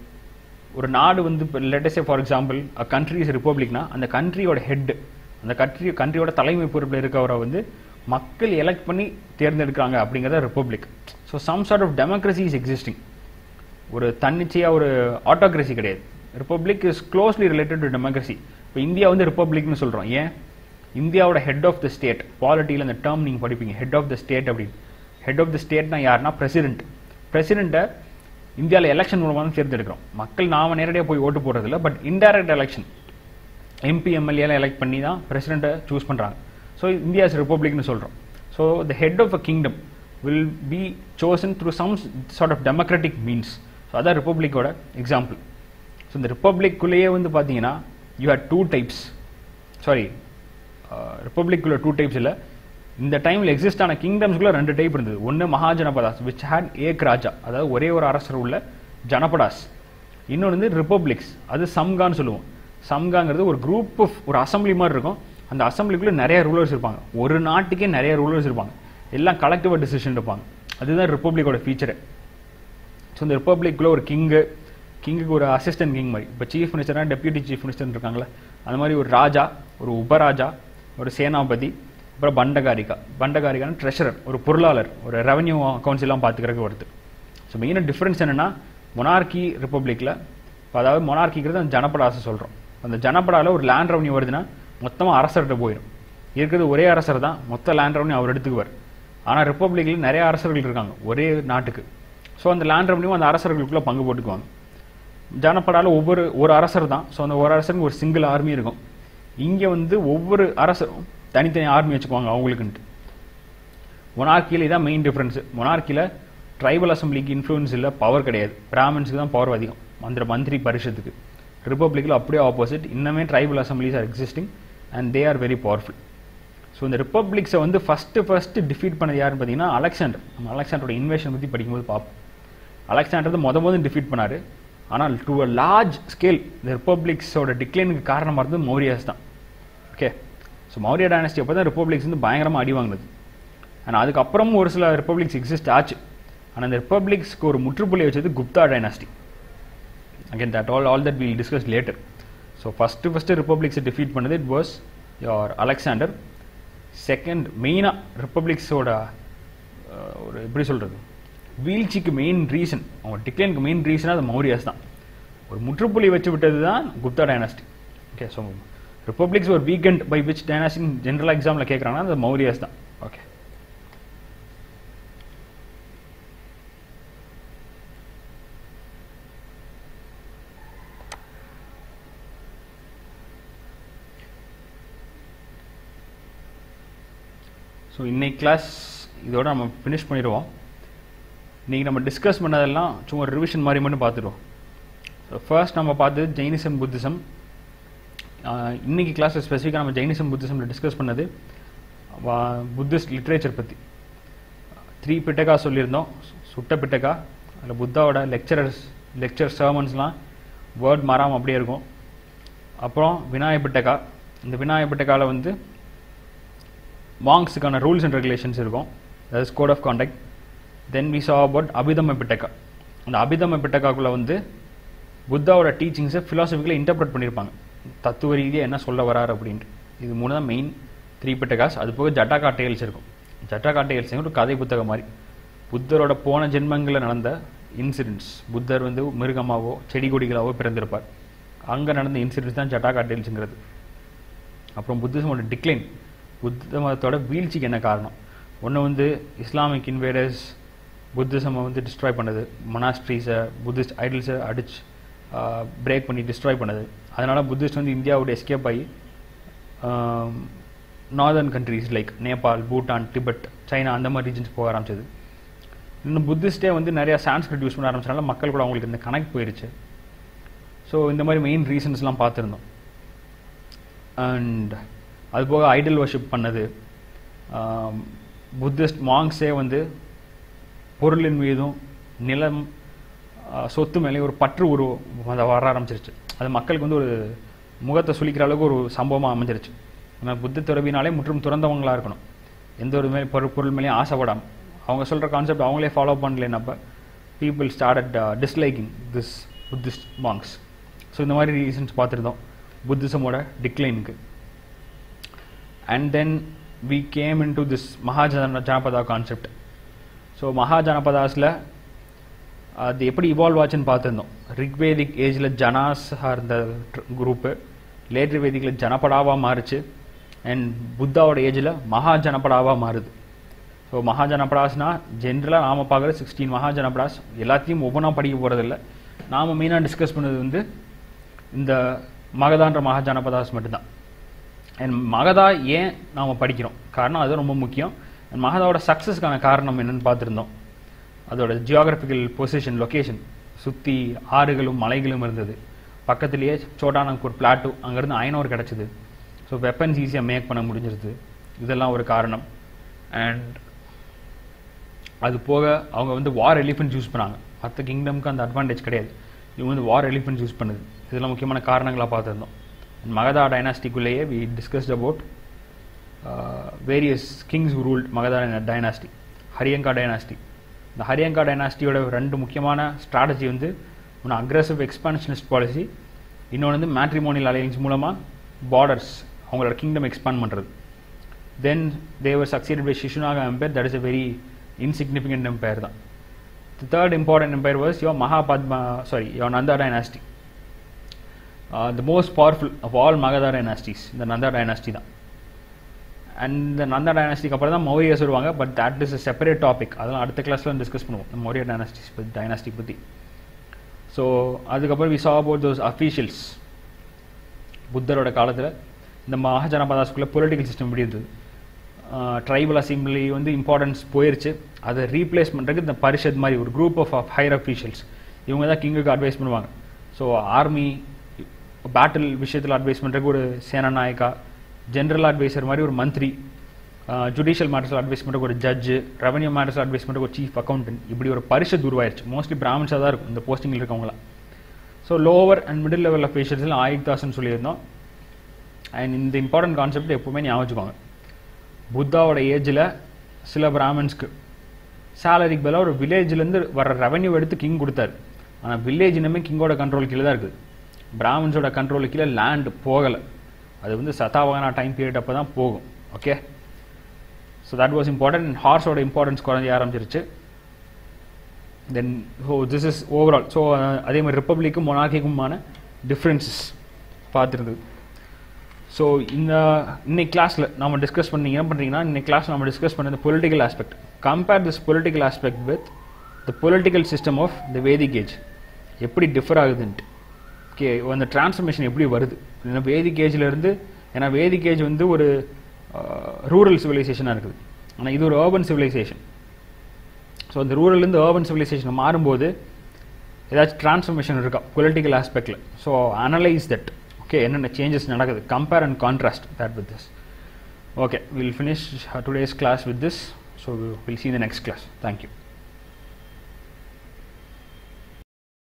ஒரு நாடு வந்து இப்போ let's say for example a country is ரிப்பப்ளிக்னா அந்த கண்ட்ரியோட ஹெட் அந்த கண்ட்ரி கண்ட்ரியோட தலைமை பொறுப்பில் இருக்கவரை வந்து மக்கள் எலெக்ட் பண்ணி தேர்ந்தெடுக்கிறாங்க அப்படிங்கிறத republic so some sort of democracy is existing ஒரு தன்னிச்சையாக ஒரு ஆட்டோக்ரஸி கிடையாது republic is closely related to democracy இப்போ இந்தியா வந்து ரிப்பப்ளிக்னு சொல்கிறோம் ஏன் இந்தியாவோட ஹெட் ஆஃப் த ஸ்டேட் பாலிட்டியில் அந்த டேர்ம் நீங்கள் படிப்பீங்க ஹெட் ஆஃப் த ஸ்டேட் அப்படின்னு ஹெட் ஆஃப் த ஸ்டேட்னா யாருன்னா பிரசிடென்ட் பிரசிடென்ட்டை இந்தியாவில் எலெக்ஷன் மூலமாக தான் தேர்ந்தெடுக்கிறோம் மக்கள் நாம நேரடியாக போய் ஓட்டு போடுறதில்ல பட் இன்டைரக்ட் எலெக்ஷன் எம்பி எம்எல்ஏலாம் எலெக்ட் பண்ணி தான் பிரசிடெண்ட்டை சூஸ் பண்ணுறாங்க ஸோ இந்தியாஸ் ரிப்பப்ளிக்னு சொல்கிறோம் so the head of a kingdom will be chosen through some sort of democratic means so அதான் ரிப்பப்ளிக்கோட எக்ஸாம்பிள் ஸோ இந்த ரிப்பப்ளிக்குள்ளேயே வந்து பார்த்தீங்கன்னா you had two types sorry ரிப்பப்ளிக்குள்ள டூ டைப்ஸ் இல்லை இந்த டைமில் எக்ஸிஸ்ட் ஆன கிங்டம்ஸ்குள்ள ரெண்டு டைப் இருந்தது ஒன்று மகாஜனபதாஸ் விச் ஹேட் ஏக் ராஜா அதாவது ஒரே ஒரு அரசர் உள்ள ஜனபடாஸ் இன்னொன்று வந்து ரிப்பப்ளிக்ஸ் அது சம்கான்னு சொல்லுவோம் சம்காங்கிறது ஒரு குரூப் ஆஃப் ஒரு அசம்பிளி மாதிரி இருக்கும் அந்த அசம்பிளிக்குள்ளே நிறைய ரூலர்ஸ் இருப்பாங்க ஒரு நாட்டுக்கே நிறைய ரூலர்ஸ் இருப்பாங்க எல்லாம் கலெக்டிவாக டிசிஷன் எடுப்பாங்க அதுதான் ரிப்பப்ளிக்கோட ஃபீச்சரு ஸோ இந்த ரிப்பப்ளிக்குள்ளே ஒரு கிங்கு கிங்குக்கு ஒரு அசிஸ்டன்ட் கிங் மாதிரி இப்போ சீஃப் மினிஸ்டர்னா டெப்யூட்டி சீஃப் மினிஸ்டர் இருக்காங்களே அந்த மாதிரி ஒரு ராஜா ஒரு உபராஜா ஒரு சேனாபதி அப்புறம் பண்டகாரிகா பண்டகாரிகான ட்ரெஷரர் ஒரு பொருளாளர் ஒரு ரெவன்யூ அக்கௌண்ட்ஸ் எல்லாம் பார்த்துக்கிறதுக்கு வருது ஸோ மெயினாக டிஃப்ரென்ஸ் என்னென்னா மொனார்கி ரிப்பப்ளிக்கில் இப்போ அதாவது மொனார்கிங்கிறது அந்த ஜனப்படாசை சொல்கிறோம் அந்த ஜனப்படாவில் ஒரு லேண்ட் ரெவன்யூ வருதுன்னா மொத்தமாக அரசர்கிட்ட போயிடும் இருக்கிறது ஒரே அரசர் தான் மொத்த லேண்ட் ரெவன்யூ அவர் எடுத்துக்குவார் ஆனால் ரிப்பப்ளிக்கில் நிறைய அரசர்கள் இருக்காங்க ஒரே நாட்டுக்கு ஸோ அந்த லேண்ட் ரெவன்யூ அந்த அரசர்களுக்குள்ளே பங்கு போட்டுக்குவாங்க ஜனப்படால ஒவ்வொரு ஒரு அரசர் தான் ஸோ அந்த ஒரு அரசருக்கு ஒரு சிங்கிள் ஆர்மி இருக்கும் இங்கே வந்து ஒவ்வொரு அரசரும் தனித்தனி ஆர்மி வச்சுக்குவாங்க அவங்களுக்குன்ட்டு மொனார்க்கியில் இதான் மெயின் டிஃப்ரென்ஸு மொனார்க்கியில் ட்ரைபல் அசம்பிளிக்கு இன்ஃப்ளூயன்ஸ் இல்லை பவர் கிடையாது பிராமின்ஸுக்கு தான் பவர் அதிகம் மந்திர மந்திரி பரிஷத்துக்கு ரிப்பப்ளிக்கில் அப்படியே ஆப்போசிட் இன்னமே tribal assemblies are existing and they are very powerful so இந்த ரிப்பப்ளிக்ஸை வந்து ஃபஸ்ட்டு ஃபஸ்ட்டு டிஃபீட் பண்ணது யாருன்னு பார்த்தீங்கன்னா அலெக்சாண்டர் நம்ம அலெக்சாண்டரோட இன்வேஷன் பற்றி படிக்கும்போது பார்ப்போம் அலெக்சாண்டர் தான் முத முத டிஃபீட் பண்ணார் ஆனால் டு அ லார்ஜ் ஸ்கேல் இந்த ரிப்பப்ளிக்ஸோட டிக்ளைனுக்கு காரணமாக இருந்தது மௌரியாஸ் தான் ஓகே ஸோ மௌரிய டைனஸ்டி அப்போ தான் ரிப்பப்ளிக்ஸ் வந்து பயங்கரமாக அடி வாங்கினது ஆனால் அதுக்கப்புறமும் ஒரு சில ரிப்பப்ளிக்ஸ் எக்ஸிஸ்ட் ஆச்சு ஆனால் அந்த ரிப்பப்ளிக்ஸ்க்கு ஒரு முற்றுப்புள்ளி வச்சது Gupta dynasty again that all all that will discuss later so first first ரிப்பப்ளிக்ஸை டிஃபீட் பண்ணது it was your Alexander second மெயினாக ரிப்பப்ளிக்ஸோட ஒரு எப்படி சொல்கிறது வீழ்ச்சிக்கு மெயின் ரீசன் அவங்க டிக்ளைனுக்கு மெயின் ரீசனாக அது மௌரியாஸ் தான் ஒரு முற்றுப்புள்ளி வச்சு விட்டது தான் Gupta dynasty okay so republics ஒரு வீக்கெண்ட் பை விச் டைனாஸ்டின் ஜென்ரல் எக்ஸாமில் கேட்குறாங்கன்னா அது மௌரியாஸ் தான் ஓகே ஸோ இன்னைக்கு கிளாஸ் இதோட நம்ம ஃபினிஷ் பண்ணிடுவோம் இன்றைக்கி நம்ம டிஸ்கஸ் பண்ணதெல்லாம் சும்மா ரிவிஷன் மாதிரி மட்டும் பார்த்துடுவோம் ஸோ ஃபர்ஸ்ட் நம்ம பார்த்தது ஜெயினிசம் புத்திசம் இன்னைக்கு கிளாஸில் ஸ்பெசிஃபிக்காக நம்ம ஜெயினிசம் புத்திசமில் டிஸ்கஸ் பண்ணது புத்திஸ்ட் லிட்ரேச்சர் பற்றி த்ரீ பிட்டகா சொல்லியிருந்தோம் சுட்ட பிட்டகா அதில் புத்தாவோட லெக்சரர்ஸ் லெக்சர் சர்மன்ஸ்லாம் வேர்ட் மாறாமல் அப்படியே இருக்கும் அப்புறம் விநாயக பிட்டகா இந்த விநாயக பிட்டகாவில் வந்து மாங்ஸுக்கான ரூல்ஸ் அண்ட் ரெகுலேஷன்ஸ் இருக்கும் that is code of contact then we saw about Abhidhamma Pitaka அந்த அபிதம பிட்டகாக்குள்ளே வந்து புத்தாவோட டீச்சிங்ஸை ஃபிலாசபிக்கலாக இன்டர்பிரட் பண்ணியிருப்பாங்க தத்துவ ரீதியாக என்ன சொல்ல வரார் அப்படின்ட்டு இது மூணு தான் மெயின் த்ரீ பிட்டகாஸ் அது போக ஜட்டாகா டேல்ஸ் இருக்கும் ஜட்டாகா டேல்ஸ் ஒரு கதை புத்தகம் மாதிரி புத்தரோட போன ஜென்மங்களில் நடந்த இன்சிடென்ட்ஸ் புத்தர் வந்து மிருகமாவோ செடி கொடிகளாவோ பிறந்திருப்பார் அங்கே நடந்த இன்சிடென்ட்ஸ் தான் ஜட்டாகா டேல்ஸுங்கிறது அப்புறம் புத்திசமோட டிக்ளைன் புத்த மதத்தோட வீழ்ச்சிக்கு என்ன காரணம் ஒன்று வந்து இஸ்லாமிக் இன்வேடர்ஸ் புத்திசமை வந்து டிஸ்ட்ராய் பண்ணது மொனாஸ்ட்ரீஸை புத்திஸ்ட் ஐடல்ஸை அடிச்சு பிரேக் பண்ணி டிஸ்ட்ராய் பண்ணது அதனால் புத்திஸ்ட் வந்து இந்தியாவோட எஸ்கேப் ஆகி northern countries like Nepal Bhutan Tibet China அந்த மாதிரி ரீஜன்ஸ் போக ஆரம்பிச்சது இன்னும் புத்திஸ்டே வந்து நிறையா சான்ஸ்கிரிட் யூஸ் பண்ண ஆரம்பிச்சனால மக்கள் கூட அவங்களுக்கு இந்த கனெக்ட் போயிருச்சு ஸோ இந்த மாதிரி மெயின் ரீசன்ஸ்லாம் பார்த்துருந்தோம் அண்ட் அது போக ஐடல் வர்ஷிப் பண்ணது புத்திஸ்ட் மாங்ஸே வந்து பொருளின் மீதும் நிலம் சொத்து மேலே ஒரு பற்று ஒரு அதை வர ஆரம்பிச்சிருச்சு அது மக்களுக்கு வந்து ஒரு முகத்தை சுழிக்கிற அளவுக்கு ஒரு சம்பவமாக அமைஞ்சிருச்சு ஆனால் புத்த துறவினாலே முற்றும் துறந்தவங்களாக இருக்கணும் எந்த ஒரு மேலே பொருள் பொருள் மேலேயும் ஆசைப்படாமல் அவங்க சொல்கிற கான்செப்ட் அவங்களே ஃபாலோ பண்ணலனப்ப people started disliking this Buddhist monks so இந்த மாதிரி ரீசன்ஸ் பார்த்துருந்தோம் புத்திசமோட டிக்ளைனுக்கு and then we came into this Mahajana Janapada concept so மகாஜனபதாஸில் அது எப்படி இவால்வ் ஆச்சுன்னு பார்த்துருந்தோம் ரிக்வேதிக் ஏஜில் ஜனாஸ் இருந்த குரூப்பு லேட்டர் வேதிக்கில் ஜனபடாவாக மாறுச்சு அண்ட் புத்தாவோட ஏஜில் மகா ஜனபடாவாக மாறுது ஸோ மகா ஜனபடாஸ்னா ஜென்ரலாக நாம் பார்க்குற சிக்ஸ்டீன் மகா ஜனபடாஸ் எல்லாத்தையும் ஒவ்வொன்றா படிக்க போகிறதில்ல நாம் மெயினாக டிஸ்கஸ் பண்ணது வந்து இந்த மகதான்ற மகா ஜனபதாஸ் மட்டும்தான் அண்ட் மகதா ஏன் நாம் படிக்கிறோம் காரணம் அது ரொம்ப முக்கியம் அண்ட் மகதாவோட சக்ஸஸ்க்கான காரணம் என்னன்னு பார்த்துருந்தோம் அதோட ஜியாகிரபிக்கல் பொசிஷன் லொக்கேஷன் சுற்றி ஆறுகளும் மலைகளும் இருந்தது பக்கத்துலேயே சோட்டானங்கூர் பிளாட்டூ அங்கேருந்து ஐநூறு கிடச்சிது ஸோ வெப்பன்ஸ் ஈஸியாக மேக் பண்ண முடிஞ்சிருது இதெல்லாம் ஒரு காரணம் அண்ட் அது போக அவங்க வந்து வார் எலிஃபென்ட்ஸ் யூஸ் பண்ணாங்க மற்ற கிங்டம்க்கு அந்த அட்வான்டேஜ் கிடையாது இவங்க வந்து வார் எலிஃபென்ட்ஸ் யூஸ் பண்ணுது இதெல்லாம் முக்கியமான காரணங்களாக பார்த்துருந்தோம் மகதா டைனாஸ்டிக்குள்ளேயே we discussed about various kings ruled Magadha dynasty Haryanka dynasty இந்த ஹரியங்கா டைனாஸ்டியோட ரெண்டு முக்கியமான ஸ்ட்ராட்டஜி வந்து ஒன்று அக்ரெசிவ் எக்ஸ்பான்ஷனிஸ்ட் பாலிசி இன்னொன்று வந்து மேட்ரிமோனியல் அலையன்ஸ் மூலமாக பார்டர்ஸ் அவங்களோட கிங்டம் எக்ஸ்பாண்ட் பண்ணுறது then they were succeeded by Shishunaga empire that is a very insignificant empire தான் the third important empire was your Mahapadma sorry your Nanda dynasty the most powerful of all Magadha dynasties இந்த Nanda dynasty தான் and இந்த நந்தா டைனாஸ்டிக்கு அப்புறம் தான் மௌரியஸ் வருவாங்க but that is a separate topic அதெல்லாம் அடுத்த கிளாஸில் டிஸ்கஸ் பண்ணுவோம் இந்த மௌரிய டைனாஸ்டிஸ் பற்றி டைனாஸ்டி பற்றி ஸோ அதுக்கப்புறம் we saw about those officials புத்தரோட காலத்தில் இந்த மகாஜனபதாஸ்குள்ளே பொலிட்டிக்கல் சிஸ்டம் எப்படி இருந்தது ட்ரைபல் அசம்பிளி வந்து இம்பார்ட்டன்ஸ் போயிருச்சு அதை ரீப்ளேஸ் பண்ணுறதுக்கு இந்த பரிஷத் மாதிரி ஒரு குரூப் ஆஃப் ஹையர் அஃபீஷியல்ஸ் இவங்க தான் கிங்குக்கு அட்வைஸ் பண்ணுவாங்க ஸோ ஆர்மி பேட்டில் விஷயத்தில் அட்வைஸ் பண்ணுறதுக்கு ஒரு சேனா நாயக்கா ஜென்ரல் அட்வைசர் மாதிரி ஒரு மந்திரி ஜுடிஷியல் மேட்டர்ஸில் அட்வைஸ் பண்ணுறதுக்கு ஒரு ஜட்ஜு ரெவன்யூ மேட்டர்ஸில் அட்வைஸ் பண்ணுறதுக்கு ஒரு சீஃப் அக்கௌண்டன்ட் இப்படி ஒரு பரிஷத் உருவாயிருச்சு மோஸ்ட்லி பிராமின்ஸாக தான் இருக்கும் இந்த போஸ்டிங்கில் இருக்கவங்களாம் so lower and middle level அஃபீஷியல்ஸில் ஆயிரத்தி தாசன் சொல்லியிருந்தோம் அண்ட் இந்த இம்பார்ட்டன்ட் கான்செப்ட் எப்போவுமே ஞாபகம் வச்சுக்கோங்க புத்தாவோட ஏஜில் சில பிராமின்ஸ்க்கு சேலரிக்கு பதிலாக ஒரு வில்லேஜ்லேருந்து வர ரெவன்யூ எடுத்து கிங் கொடுத்தாரு ஆனால் வில்லேஜ் இன்னமே கிங்கோட கண்ட்ரோல் கீழே தான் இருக்குது பிராமின்ஸோட கண்ட்ரோல் கீழே லேண்ட் போகலை அது வந்து சதாவாகனா டைம் பீரியட் அப்போ தான் போகும் okay so that was important and ஹார்ஸோட இம்பார்ட்டன்ஸ் குறைஞ்சி ஆரம்பிச்சிருச்சு then so this is overall so அதே மாதிரி ரிப்பப்ளிக்கும் மொனார்க்கிக்குமான டிஃப்ரென்சஸ் பார்த்துருந்தது ஸோ இந்த இன்னைக்கு கிளாஸில் நம்ம டிஸ்கஸ் பண்ணி என்ன பண்ணுறீங்கன்னா இன்னைக்கு கிளாஸ் நம்ம டிஸ்கஸ் பண்ண political aspect compare this political aspect with the political system of the Vedic age எப்படி டிஃபர் ஆகுதுன்ட்டு ஓகே அந்த டிரான்ஸ்ஃபர்மேஷன் எப்படி வருது ஏன்னா வேதிக் ஏஜ்லேருந்து ஏன்னா வேதிக் ஏஜ் வந்து ஒரு ரூரல் சிவிலைசேஷனாக இருக்குது ஆனால் இது ஒரு urban சிவிலைசேஷன் ஸோ அந்த ரூரல்லேருந்து urban சிவிலைசேஷன் மாறும்போது ஏதாச்சும் டிரான்ஸ்ஃபர்மேஷன் இருக்கா பொலிட்டிக்கல் ஆஸ்பெக்டில் ஸோ அனலைஸ் தட் ஓகே என்னென்ன சேஞ்சஸ் நடக்குது compare and contrast that with this okay will finish today's class with this so will see the next class thank you